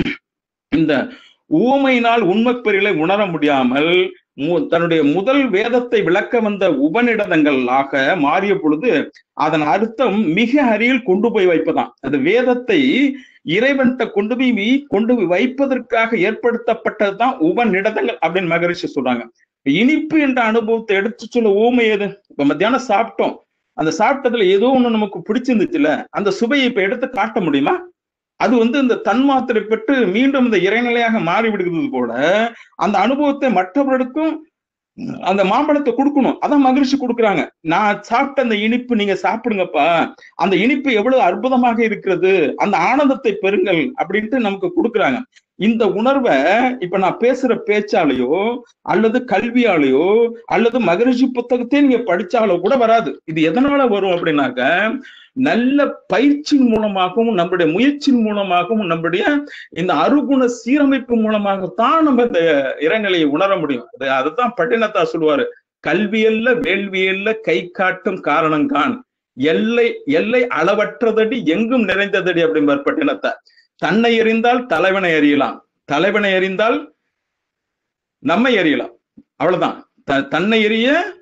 இந்த ஊமையினால் உண்மைப்பெருகளை உணர முடியாமல் தன்னுடைய முதல் வேதத்தை விளக்க வந்த உபநிடதங்களாக மாறிய பொழுது அதன் அர்த்தம் மிக அருகில் கொண்டு போய் வைப்பதாம் அது வேதத்தை இறைவன்கிட்ட கொண்டு போய் கொண்டு போய் வைப்பதற்காக ஏற்படுத்தப்பட்டதுதான் உபநிடதங்கள் அப்படின்னு மகரிஷி சொல்றாங்க இனிப்பு என்ற அனுபவத்தை எடுத்து சொல்ல ஊமை எது இப்ப மத்தியானம் சாப்பிட்டோம் அந்த சாப்பிட்டதுல ஏதோ ஒண்ணு நமக்கு பிடிச்சிருந்துச்சுல அந்த சுவையை இப்ப எடுத்து காட்ட முடியுமா அது வந்து இந்த தன்மாத்திரை பெற்று மீண்டும் இந்த இறைநிலையாக மாறி விடுகிறது போல அந்த அனுபவத்தை மற்றவர்களுக்கும் அந்த மாம்பழத்தை கொடுக்கணும் அதான் மகிழ்ச்சி கொடுக்குறாங்க நான் சாப்பிட்ட அந்த இனிப்பு நீங்க சாப்பிடுங்கப்பா அந்த இனிப்பு எவ்வளவு அற்புதமாக இருக்கிறது அந்த ஆனந்தத்தை பெறுங்கள் அப்படின்ட்டு நமக்கு கொடுக்குறாங்க இந்த உணர்வை இப்ப நான் பேசுற பேச்சாலேயோ அல்லது கல்வியாலேயோ அல்லது மகரிஷி புத்தகத்தையும் நீங்க படிச்சாலோ கூட வராது இது எதனால வரும் அப்படின்னாக்க நல்ல பயிற்சியின் மூலமாகவும் நம்முடைய முயற்சியின் மூலமாகவும் நம்முடைய இந்த அருகுண சீரமைப்பு மூலமாகத்தான் நம்ம இந்த இறைநிலையை உணர முடியும் அதுதான் பட்டினத்தா சொல்லுவாரு கல்வியல்ல வேள்வியல்ல கை காட்டும் காரணங்கான் எல்லை எல்லை அளவற்றதடி எங்கும் நிறைந்ததடி அப்படிம்பார் பட்டினத்தை தன்னை எறிந்தால் தலைவனை அறியலாம் தலைவனை அறிந்தால் நம்மை அறியலாம் அவ்வளவுதான் தன்னை எறிய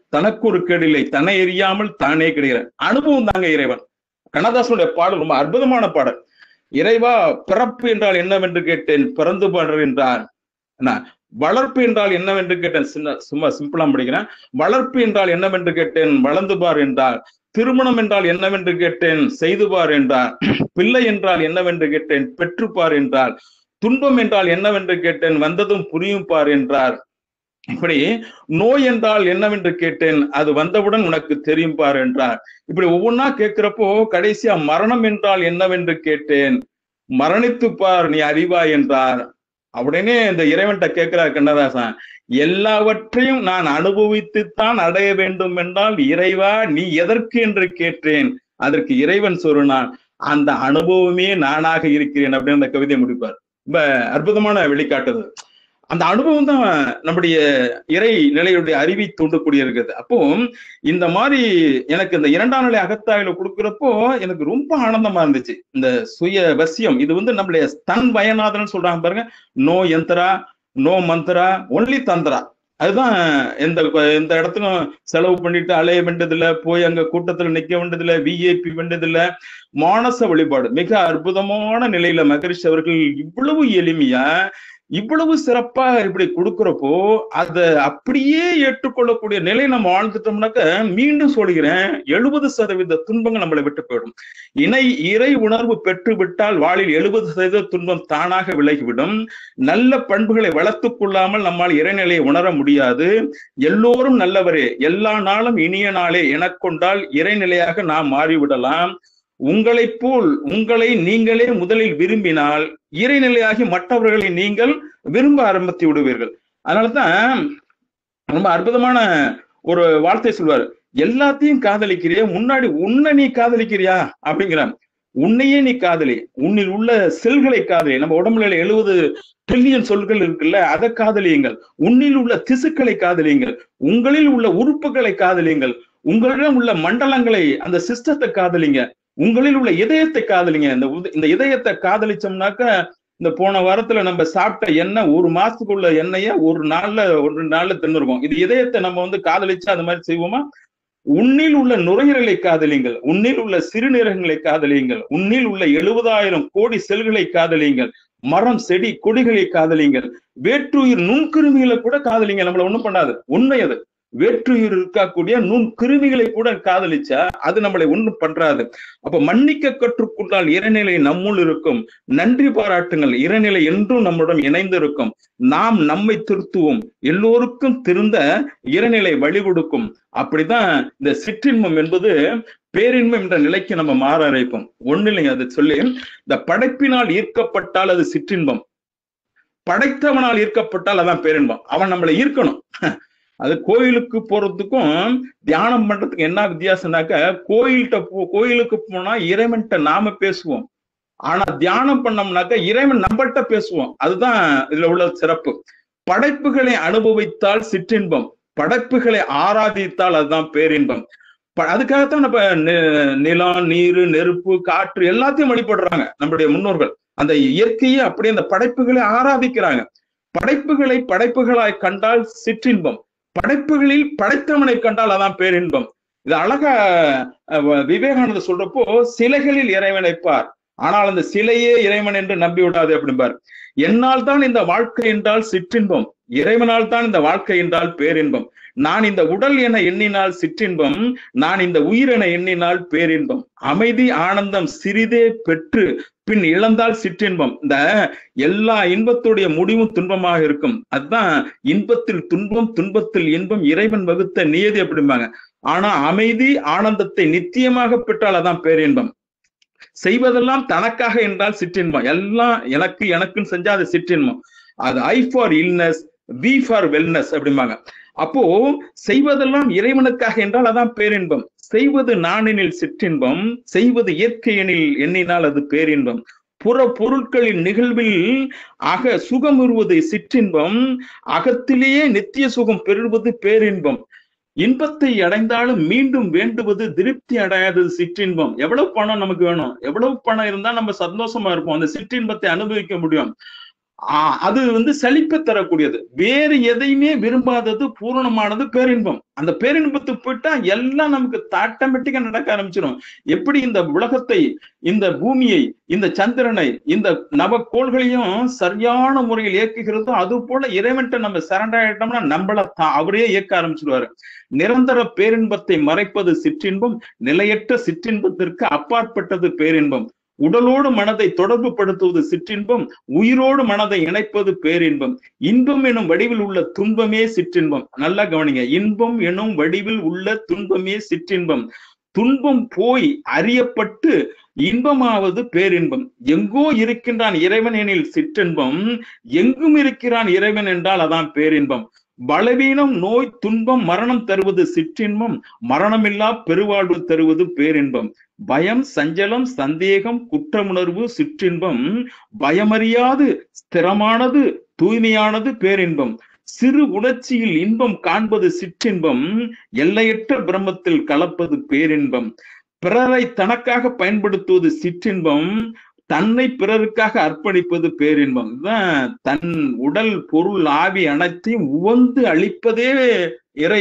தனக்கு ஒரு கேடில்லை தன்னை எரியாமல் தானே கிடைக்கிறார் அனுபவம் தாங்க இறைவன் கண்ணதாசனுடைய பாடல் ரொம்ப அற்புதமான பாடல் இறைவா பிறப்பு என்றால் என்னவென்று கேட்டேன் பிறந்து பாடுற என்றார் என்ன வளர்ப்பு என்றால் என்னவென்று கேட்டேன் சின்ன சும்மா சிம்பிளா படிக்கிறேன் வளர்ப்பு என்றால் என்னவென்று கேட்டேன் வளர்ந்து பார் என்றார் திருமணம் என்றால் என்னவென்று கேட்டேன் செய்து பார் என்றார் பிள்ளை என்றால் என்னவென்று கேட்டேன் பெற்றுப்பார் என்றார் துன்பம் என்றால் என்னவென்று கேட்டேன் வந்ததும் புரியும் பார் என்றார் இப்படி நோய் என்றால் என்னவென்று கேட்டேன் அது வந்தவுடன் உனக்கு தெரியும் பார் என்றார் இப்படி ஒவ்வொன்னா கேட்கிறப்போ கடைசியா மரணம் என்றால் என்னவென்று கேட்டேன் மரணித்து பார் நீ அறிவாய் என்றார் உடனே இந்த இறைவன்கிட்ட கேட்கிறார் கண்ணதாசன் எல்லாவற்றையும் நான் அனுபவித்துத்தான் அடைய வேண்டும் என்றால் இறைவா நீ எதற்கு என்று கேட்டேன் அதற்கு இறைவன் சொருனான் அந்த அனுபவமே நானாக இருக்கிறேன் அப்படின்னு அந்த கவிதையை முடிப்பார் ரொம்ப அற்புதமான வெளிக்காட்டுது அந்த அனுபவம் தான் நம்முடைய இறை நிலையுடைய அறிவை தூண்டக்கூடிய இருக்குது அப்போ இந்த மாதிரி எனக்கு இந்த இரண்டாம் நிலை அகத்தாயில கொடுக்குறப்போ எனக்கு ரொம்ப ஆனந்தமா இருந்துச்சு இந்த சுய வசியம் இது வந்து நம்மளுடைய தன் வயநாதன் சொல்றாங்க பாருங்க no yantra no mantra only tantra அதுதான் எந்த எந்த இடத்துக்கும் செலவு பண்ணிட்டு அலைய வேண்டியதில்ல போய் அங்க கூட்டத்துல நிக்க வேண்டியதில்ல விஐபி வேண்டியதில்ல மானச வழிபாடு மிக அற்புதமான நிலையில மகரிஷி அவர்கள் இவ்வளவு எளிமையா இவ்வளவு சிறப்பா இப்படி கொடுக்கிறப்போ அதை அப்படியே ஏற்றுக்கொள்ளக்கூடிய நிலை நம்ம வாழ்ந்துட்டோம்னாக்க மீண்டும் சொல்கிறேன் எழுபது சதவீத துன்பங்கள் நம்மளை விட்டு போயிடும் இணை இறை உணர்வு பெற்று விட்டால் வாழில் எழுபது சதவீத துன்பம் தானாக விலகிவிடும் நல்ல பண்புகளை வளர்த்துக் கொள்ளாமல் நம்மால் இறைநிலையை உணர முடியாது எல்லோரும் நல்லவரே எல்லா நாளும் இனிய நாளே எனக்கொண்டால் இறைநிலையாக நாம் மாறிவிடலாம் உங்களைப் போல் உங்களை நீங்களே முதலில் விரும்பினால் இறைநிலையாகி மற்றவர்களை நீங்கள் விரும்ப ஆரம்பித்து விடுவீர்கள் அதனாலதான் ரொம்ப அற்புதமான ஒரு வார்த்தை சொல்வார் எல்லாத்தையும் காதலிக்கிறியா முன்னாடி உன்னை நீ காதலிக்கிறியா அப்படிங்கிறான் உன்னையே நீ காதலி உன்னில் உள்ள செல்களை காதலி நம்ம உடம்புல எழுபது ட்ரில்லியன் சொல்கள் இருக்குல்ல அதை காதலியுங்கள் உன்னில் உள்ள திசுக்களை காதலியுங்கள் உங்களில் உள்ள உறுப்புகளை காதலியுங்கள் உங்களிடம் உள்ள மண்டலங்களை அந்த சிஸ்டத்தை காதலிங்க உங்களில் உள்ள இதயத்தை காதலிங்க இந்த இந்த இதயத்தை காதலிச்சோம்னாக்க இந்த போன வாரத்துல நம்ம சாப்பிட்ட எண்ணெய் ஒரு மாசத்துக்குள்ள எண்ணெய ஒரு நாள்ல ஒரு நாள்ல தின்னுருக்கோம் இது இதயத்தை நம்ம வந்து காதலிச்சா அந்த மாதிரி செய்வோமா உன்னில் உள்ள நுரையீரலை காதலியுங்கள் உன்னில் உள்ள சிறுநீரகங்களை காதலியுங்கள் உன்னில் உள்ள எழுபதாயிரம் கோடி செல்களை காதலியுங்கள் மரம் செடி கொடிகளை காதலியுங்கள் வேற்றுயிர் நுண்கிருமிகளை கூட காதலிங்க நம்மள ஒண்ணும் பண்ணாது உண்மை அது வேற்றுயிர் இருக்கக்கூடிய நுண் கிருமிகளை கூட காதலிச்சா அது நம்மளை ஒண்ணும் பண்றாது அப்ப மன்னிக்க கற்றுக்கொண்டால் இறைநிலை நம்முள் இருக்கும் நன்றி பாராட்டுங்கள் இறைநிலை என்றும் நம்முடன் இணைந்து இருக்கும் நாம் நம்மை திருத்துவோம் எல்லோருக்கும் திருந்த இறைநிலை வழி கொடுக்கும் அப்படிதான் இந்த சிற்றின்பம் என்பது பேரின்பம் என்ற நிலைக்கு நம்ம மாற அரைப்போம் ஒண்ணு இல்லைங்க அதை சொல்லி இந்த படைப்பினால் ஈர்க்கப்பட்டால் அது சிற்றின்பம் படைத்தவனால் ஈர்க்கப்பட்டால் அதான் பேரின்பம் அவன் நம்மளை ஈர்க்கணும் அது கோயிலுக்கு போறதுக்கும் தியானம் பண்றதுக்கு என்ன வித்தியாசம்னாக்க கோயில்கிட்ட போ கோயிலுக்கு போனா இறைவன்கிட்ட நாம பேசுவோம் ஆனா தியானம் பண்ணோம்னாக்க இறைவன் நம்மள்கிட்ட பேசுவோம் அதுதான் இதுல உள்ள சிறப்பு படைப்புகளை அனுபவித்தால் சிற்றின்பம் படைப்புகளை ஆராதித்தால் அதுதான் பேரின்பம் அதுக்காகத்தான் நம்ம நிலம் நீர் நெருப்பு காற்று எல்லாத்தையும் வழிபடுறாங்க நம்மளுடைய முன்னோர்கள் அந்த இயற்கையை அப்படியே அந்த படைப்புகளை ஆராதிக்கிறாங்க படைப்புகளை படைப்புகளாய் கண்டால் சிற்றின்பம் படைப்புகளில் படைத்தவனை கண்டால் அதான் பேரின்பம் இது அழகா விவேகானந்தர் சொல்றப்போ சிலைகளில் இறைவனைப்பார் ஆனால் அந்த சிலையே இறைவன் என்று நம்பி விடாது அப்படிம்பார் என்னால் தான் இந்த வாழ்க்கை என்றால் சிற்றின்பம் இறைவனால் தான் இந்த வாழ்க்கை என்றால் பேரின்பம் நான் இந்த உடல் என எண்ணினால் சிற்றின்பம் நான் இந்த உயிர் என எண்ணினால் பேரின்பம் அமைதி ஆனந்தம் சிறிதே பெற்று பின் இழந்தால் சிற்றின்பம் இந்த எல்லா இன்பத்துடைய முடிவும் துன்பமாக இருக்கும் அதுதான் இன்பத்தில் துன்பம் துன்பத்தில் இன்பம் இறைவன் வகுத்த நியதி அப்படிம்பாங்க ஆனா அமைதி ஆனந்தத்தை நித்தியமாக பெற்றால் அதான் பேரின்பம் செய்வதெல்லாம் தனக்காக என்றால் சிற்றின்பம் எல்லாம் எனக்கு எனக்குன்னு செஞ்சா அது சிற்றின்பம் அது I for illness we for wellness அப்படிம்பாங்க அப்போ செய்வதெல்லாம் இறைவனுக்காக என்றால் அதான் பேரின்பம் செய்வது நானினில் சிற்றின்பம் செய்வது இயற்கையெனில் எண்ணினால் அது பேரின்பம் புற பொருட்களின் நிகழ்வில் அக சுகம் உருவது சிற்றின்பம் அகத்திலேயே நித்திய சுகம் பெறுவது பேரின்பம் இன்பத்தை அடைந்தாலும் மீண்டும் வேண்டுவது திருப்தி அடையாதது சிற்றின்பம் எவ்வளவு பணம் நமக்கு வேணும் எவ்வளவு பணம் இருந்தா நம்ம சந்தோஷமா இருப்போம் அந்த சிற்றின்பத்தை அனுபவிக்க முடியும் ஆஹ் அது வந்து செழிப்பை தரக்கூடியது வேறு எதையுமே விரும்பாதது பூரணமானது பேரின்பம் அந்த பேரின்பத்துக்கு போயிட்டா எல்லாம் நமக்கு ஆட்டோமேட்டிக்கா நடக்க ஆரம்பிச்சிடும் எப்படி இந்த உலகத்தை இந்த பூமியை இந்த சந்திரனை இந்த நவக்கோள்களையும் சரியான முறையில் இயக்குகிறதோ அது போல இறைவன்ட்ட நம்ம சரண்டாயிட்டோம்னா நம்மள தா- அவரே இயக்க ஆரம்பிச்சிடுவாரு நிரந்தர பேரின்பத்தை மறைப்பது சிற்றின்பம் நிலையற்ற சிற்றின்பத்திற்கு அப்பாற்பட்டது பேரின்பம் உடலோடு மனதை தொடர்பு படுத்துவது சிற்றின்பம் உயிரோடு மனதை இணைப்பது பேரின்பம் இன்பம் எனும் வடிவில் உள்ள துன்பமே சிற்றின்பம் நல்லா கவனிங்க இன்பம் எனும் வடிவில் உள்ள துன்பமே சிற்றின்பம் துன்பம் போய் அறியப்பட்டு இன்பமாவது பேரின்பம் எங்கோ இருக்கின்றான் இறைவன் எனில் சிற்றின்பம் எங்கும் இருக்கிறான் இறைவன் என்றால் அதான் பேரின்பம் பலவீனம் நோய் துன்பம் மரணம் தருவது சிற்றின்பம் மரணமில்லா பெருவாழ்வு தருவது பேரின்பம் பயம் சஞ்சலம் சந்தேகம் குற்றமுணர்வு சிற்றின்பம் பயமறியாது ஸ்திரமானது தூய்மையானது பேரின்பம் சிறு உணர்ச்சியில் இன்பம் காண்பது சிற்றின்பம் எல்லையற்ற பிரம்மத்தில் கலப்பது பேரின்பம் பிறரை தனக்காக பயன்படுத்துவது சிற்றின்பம் தன்னை பிறருக்காக அர்ப்பணிப்பது பேரின்பம் இதுதான் தன் உடல் பொருள் ஆவி அனைத்தையும் உவந்து அளிப்பதே இறை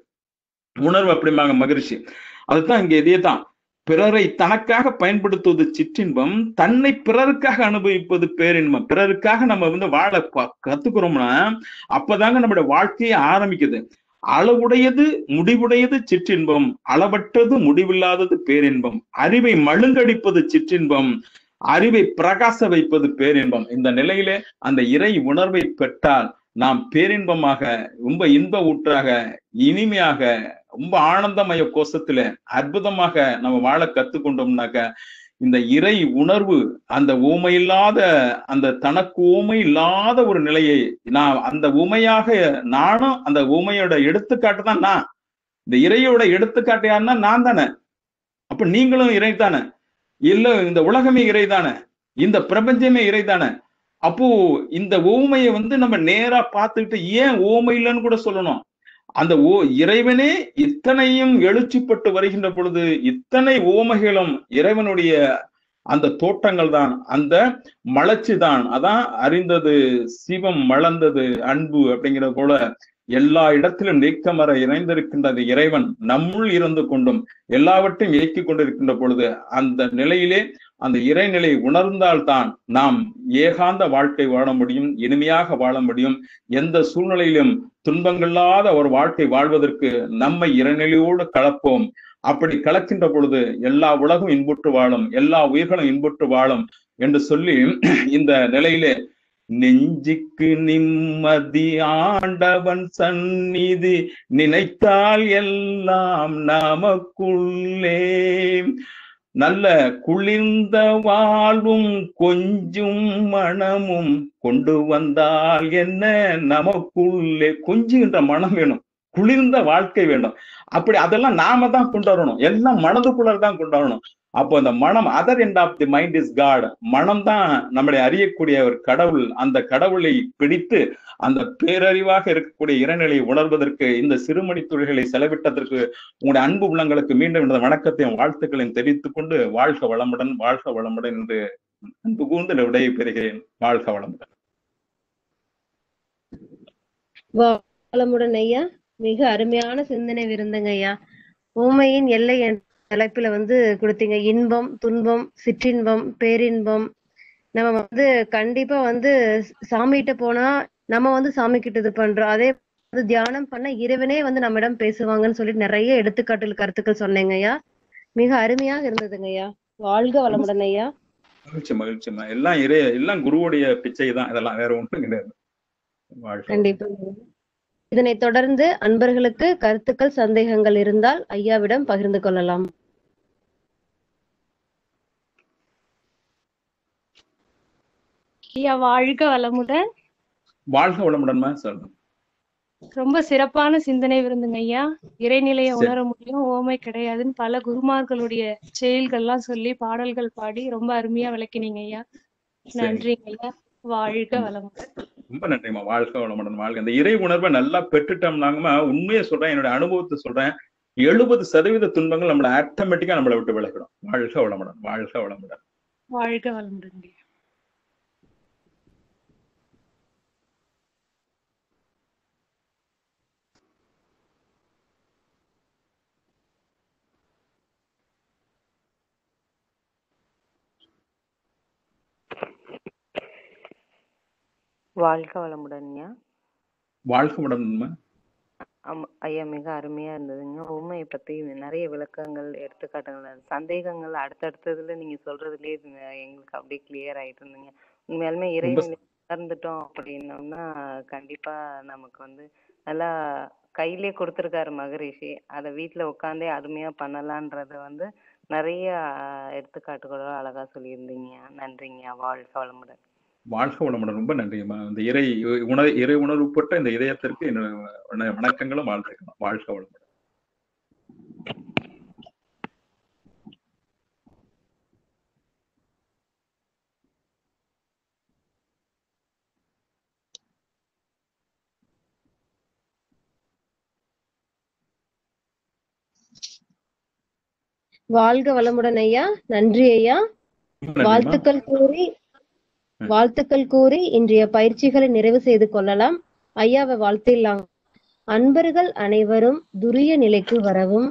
உணர்வு அப்படிம்பாங்க மகிழ்ச்சி அதுதான் இங்க இதே தான் பிறரை தனக்காக பயன்படுத்துவது சிற்றின்பம் தன்னை பிறருக்காக அனுபவிப்பது பேரின்பம் பிறருக்காக நம்ம வந்து வாழ ப- கத்துக்கிறோம்னா அப்பதாங்க நம்முடைய வாழ்க்கையே ஆரம்பிக்குது அளவுடையது முடிவுடையது சிற்றின்பம் அளவற்றது முடிவில்லாதது பேரின்பம் அறிவை மழுங்கடிப்பது சிற்றின்பம் அறிவை பிரகாச வைப்பது பேரின்பம் இந்த நிலையிலே அந்த இறை உணர்வை பெற்றால் நாம் பேரின்பமாக ரொம்ப இன்ப ஊற்றாக இனிமையாக ரொம்ப ஆனந்தமய கோஷத்துல அற்புதமாக நம்ம வாழ கத்துக்கொண்டோம்னாக்க இந்த இறை உணர்வு அந்த ஊமையில்லாத அந்த தனக்கு ஊமை இல்லாத ஒரு நிலையை நான் அந்த ஊமையாக நானும் அந்த ஊமையோட எடுத்துக்காட்டு தான் நான் இந்த இறையோட எடுத்துக்காட்டு யாருன்னா நான் தானே அப்ப நீங்களும் இறை தானே இல்ல இந்த உலகமே இறை தானே இந்த பிரபஞ்சமே இறை தானே அப்போ இந்த ஓமையை வந்து நம்ம நேரா பார்த்துக்கிட்டு ஏன் ஓமை இல்லைன்னு கூட சொல்லணும் அந்த ஓ இறைவனே இத்தனையும் எழுச்சிப்பட்டு வருகின்ற பொழுது இத்தனை ஓமைகளும் இறைவனுடைய அந்த தோட்டங்கள் தான் அந்த மலர்ச்சி தான் அதான் அறிந்தது சிவம் மலர்ந்தது அன்பு அப்படிங்கிறது போல எல்லா இடத்திலும் நீக்கமர இணைந்திருக்கின்றது இறைவன் நம்முள் இருந்து கொண்டும் எல்லாவற்றையும் இயக்கிக் கொண்டிருக்கின்ற பொழுது அந்த நிலையிலே அந்த இறைநிலை உணர்ந்தால்தான் நாம் ஏகாந்த வாழ்க்கை வாழ முடியும் இனிமையாக வாழ முடியும் எந்த சூழ்நிலையிலும் துன்பங்களில்லாத ஒரு வாழ்க்கை வாழ்வதற்கு நம்மை இறைநிலையோடு கலப்போம் அப்படி கலக்கின்ற பொழுது எல்லா உலகம் இன்புற்று வாழும் எல்லா உயிர்களும் இன்புற்று வாழும் என்று சொல்லி இந்த நிலையிலே நெஞ்சுக்கு நிம்மதி ஆண்டவன் சந்நிதி நினைத்தால் எல்லாம் நமக்குள்ளே நல்ல குளிர்ந்த வாழ்வும் கொஞ்சும் மனமும் கொண்டு வந்தால் என்ன நமக்குள்ளே கொஞ்சுகின்ற மனம் வேணும் குளிர்ந்த வாழ்க்கை வேண்டும் அப்படி அதெல்லாம் நாம தான் கொண்டு வரணும் எல்லாம் மனதுக்குள்ள தான் கொண்டு வரணும் அப்போ அந்த மனம் other end of the mind is God மனம் தான் நம்மளை அறியக்கூடிய ஒரு கடவுள் அந்த கடவுளை பிடித்து அந்த பேரறிவாக இருக்கக்கூடிய இறைநிலையை உணர்வதற்கு இந்த சிறுமணி துளிகளை செலவிட்டதற்கு உங்களுடைய அன்பு உள்ளங்களுக்கு மீண்டும் இந்த வணக்கத்தையும் வாழ்த்துக்களையும் தெரிவித்துக் கொண்டு வாழ்க வளமுடன் வாழ்க வளமுடன் என்று அன்பு கூர்ந்து விடையை பெறுகிறேன் வாழ்க வளமுடன் வளமுடன் ஐயா மிக அருமையான சிந்தனை விருந்துங்க ஐயா ஊமையின் எல்லை என்ற தலைப்புல வந்து கொடுத்தீங்க இன்பம் துன்பம் சிற்றின்பம் பேரின்பம் நம்ம வந்து கண்டிப்பா வந்து சாமிகிட்ட போனா நம்ம வந்து சாமி கிட்ட இது பண்றோம் அதே வந்து தியானம் பண்ண இறைவனே வந்து நம்மிடம் பேசுவாங்கன்னு சொல்லிட்டு நிறைய எடுத்துக்காட்டுகள் கருத்துக்கள் சொன்னீங்க ஐயா மிக அருமையாக இருந்ததுங்க ஐயா வாழ்க வளமுடன் ஐயா மகிழ்ச்சி மகிழ்ச்சிமா எல்லாம் இறைய எல்லாம் குருவுடைய பிச்சை தான் இதெல்லாம் வேற ஒண்ணும் கிடையாது வாழ்க கண்டிப்பா இதனைத் தொடர்ந்து அன்பர்களுக்கு கருத்துக்கள் சந்தேகங்கள் இருந்தால் ஐயாவிடம் பகிர்ந்து கொள்ளலாம் ஐயா வாழ்க வளமுடன் வாழ்க வளமுடன்மா சொல்றேன் ரொம்ப சிறப்பான சிந்தனை விருந்துங்க ஐயா இறைநிலையை சரி. உணர முடியும் ஓமை கிடையாதுன்னு பல குருமார்களுடைய செயல்கள்லாம் சொல்லி பாடல்கள் பாடி ரொம்ப அருமையா விளக்கினீங்க ஐயா சரி. நன்றிங்க ஐயா வாழ்க வளமுடன் ரொம்ப நன்றிம்மா வாழ்க வளமுடன் வாழ்க இந்த இறை உணர்வை நல்லா பெற்றுட்டோம்னாங்கம்மா உண்மையை சொல்றேன் என்னுடைய அனுபவத்தை சொல்றேன் எழுபது சதவீத துன்பங்கள் நம்மள ஆட்டோமேட்டிக்கா நம்மளை விட்டு விலகிடும் வாழ்க வளமுடன் வாழ்க வளமுடன் வாழ்க வளமுடன் ஐயா வாழ்க வளமுடன்யா வாழ்க வளமுடன்மா ஆமா ஐயா மிக அருமையா இருந்ததுங்க உண்மையை பத்தி நிறைய விளக்கங்கள் எடுத்துக்காட்டுங்கள் சந்தேகங்கள் அடுத்தடுத்ததுல நீங்க சொல்றதுலயே இது எங்களுக்கு அப்படியே கிளியர் ஆயிட்டு இருந்தீங்க உண்மையாலுமே ரொம்ப இறைநிலை உணர்ந்துட்டோம் அப்படின்னோம்னா கண்டிப்பா நமக்கு வந்து நல்லா கையிலே கொடுத்துருக்காரு மகரிஷி அதை வீட்ல உட்காந்தே அருமையா பண்ணலான்றத வந்து நிறைய ஆஹ், எடுத்துக்காட்டுகளோட அழகா சொல்லியிருந்தீங்க நன்றிங்க வாழ்க வளமுடன் வாழ்க வளமுடன் ரொம்ப நன்றிம்மா இந்த இறை உண இறை உணர்வுப்பட்ட இந்த இதயத்திற்கு என்னோட வணக்கங்களும் வாழ்த்துக்களும் வாழ்க வளமுடன் வாழ்க வளமுடன் ஐயா நன்றி ஐயா நன்றிம்மா வாழ்த்துக்கள் கூறி வாழ்த்துக்கள் கூறி இன்றைய பயிற்சிகளை நிறைவு செய்து கொள்ளலாம் ஐயாவை வாழ்த்திடலாம் அன்பர்கள் அனைவரும் துரிய நிலைக்கு வரவும்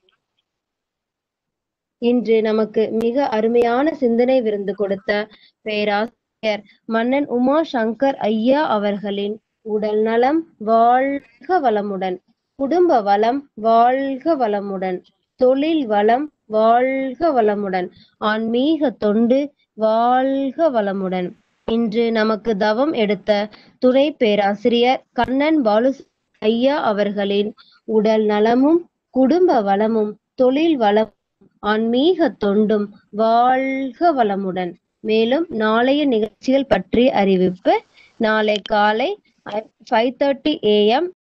இன்று நமக்கு மிக அருமையான சிந்தனை விருந்து கொடுத்த பேராசிரியர் மன்னன் உமா சங்கர் ஐயா அவர்களின் உடல் நலம் வாழ்க வளமுடன் குடும்ப வளம் வாழ்க வளமுடன் தொழில் வளம் வாழ்க வளமுடன் ஆன்மீக தொண்டு வாழ்க வளமுடன் இன்று நமக்கு தவம் எடுத்த துணை பேராசிரியர் கண்ணன் பாலு ஐயா அவர்களின் உடல் நலமும் குடும்ப வளமும் தொழில் வளம் ஆன்மீக தொண்டும் வாழ்க வளமுடன் மேலும் நாளைய நிகழ்ச்சிகள் பற்றி அறிவிப்பு நாளை காலை ஃபைவ் தேர்ட்டி ஏஎம்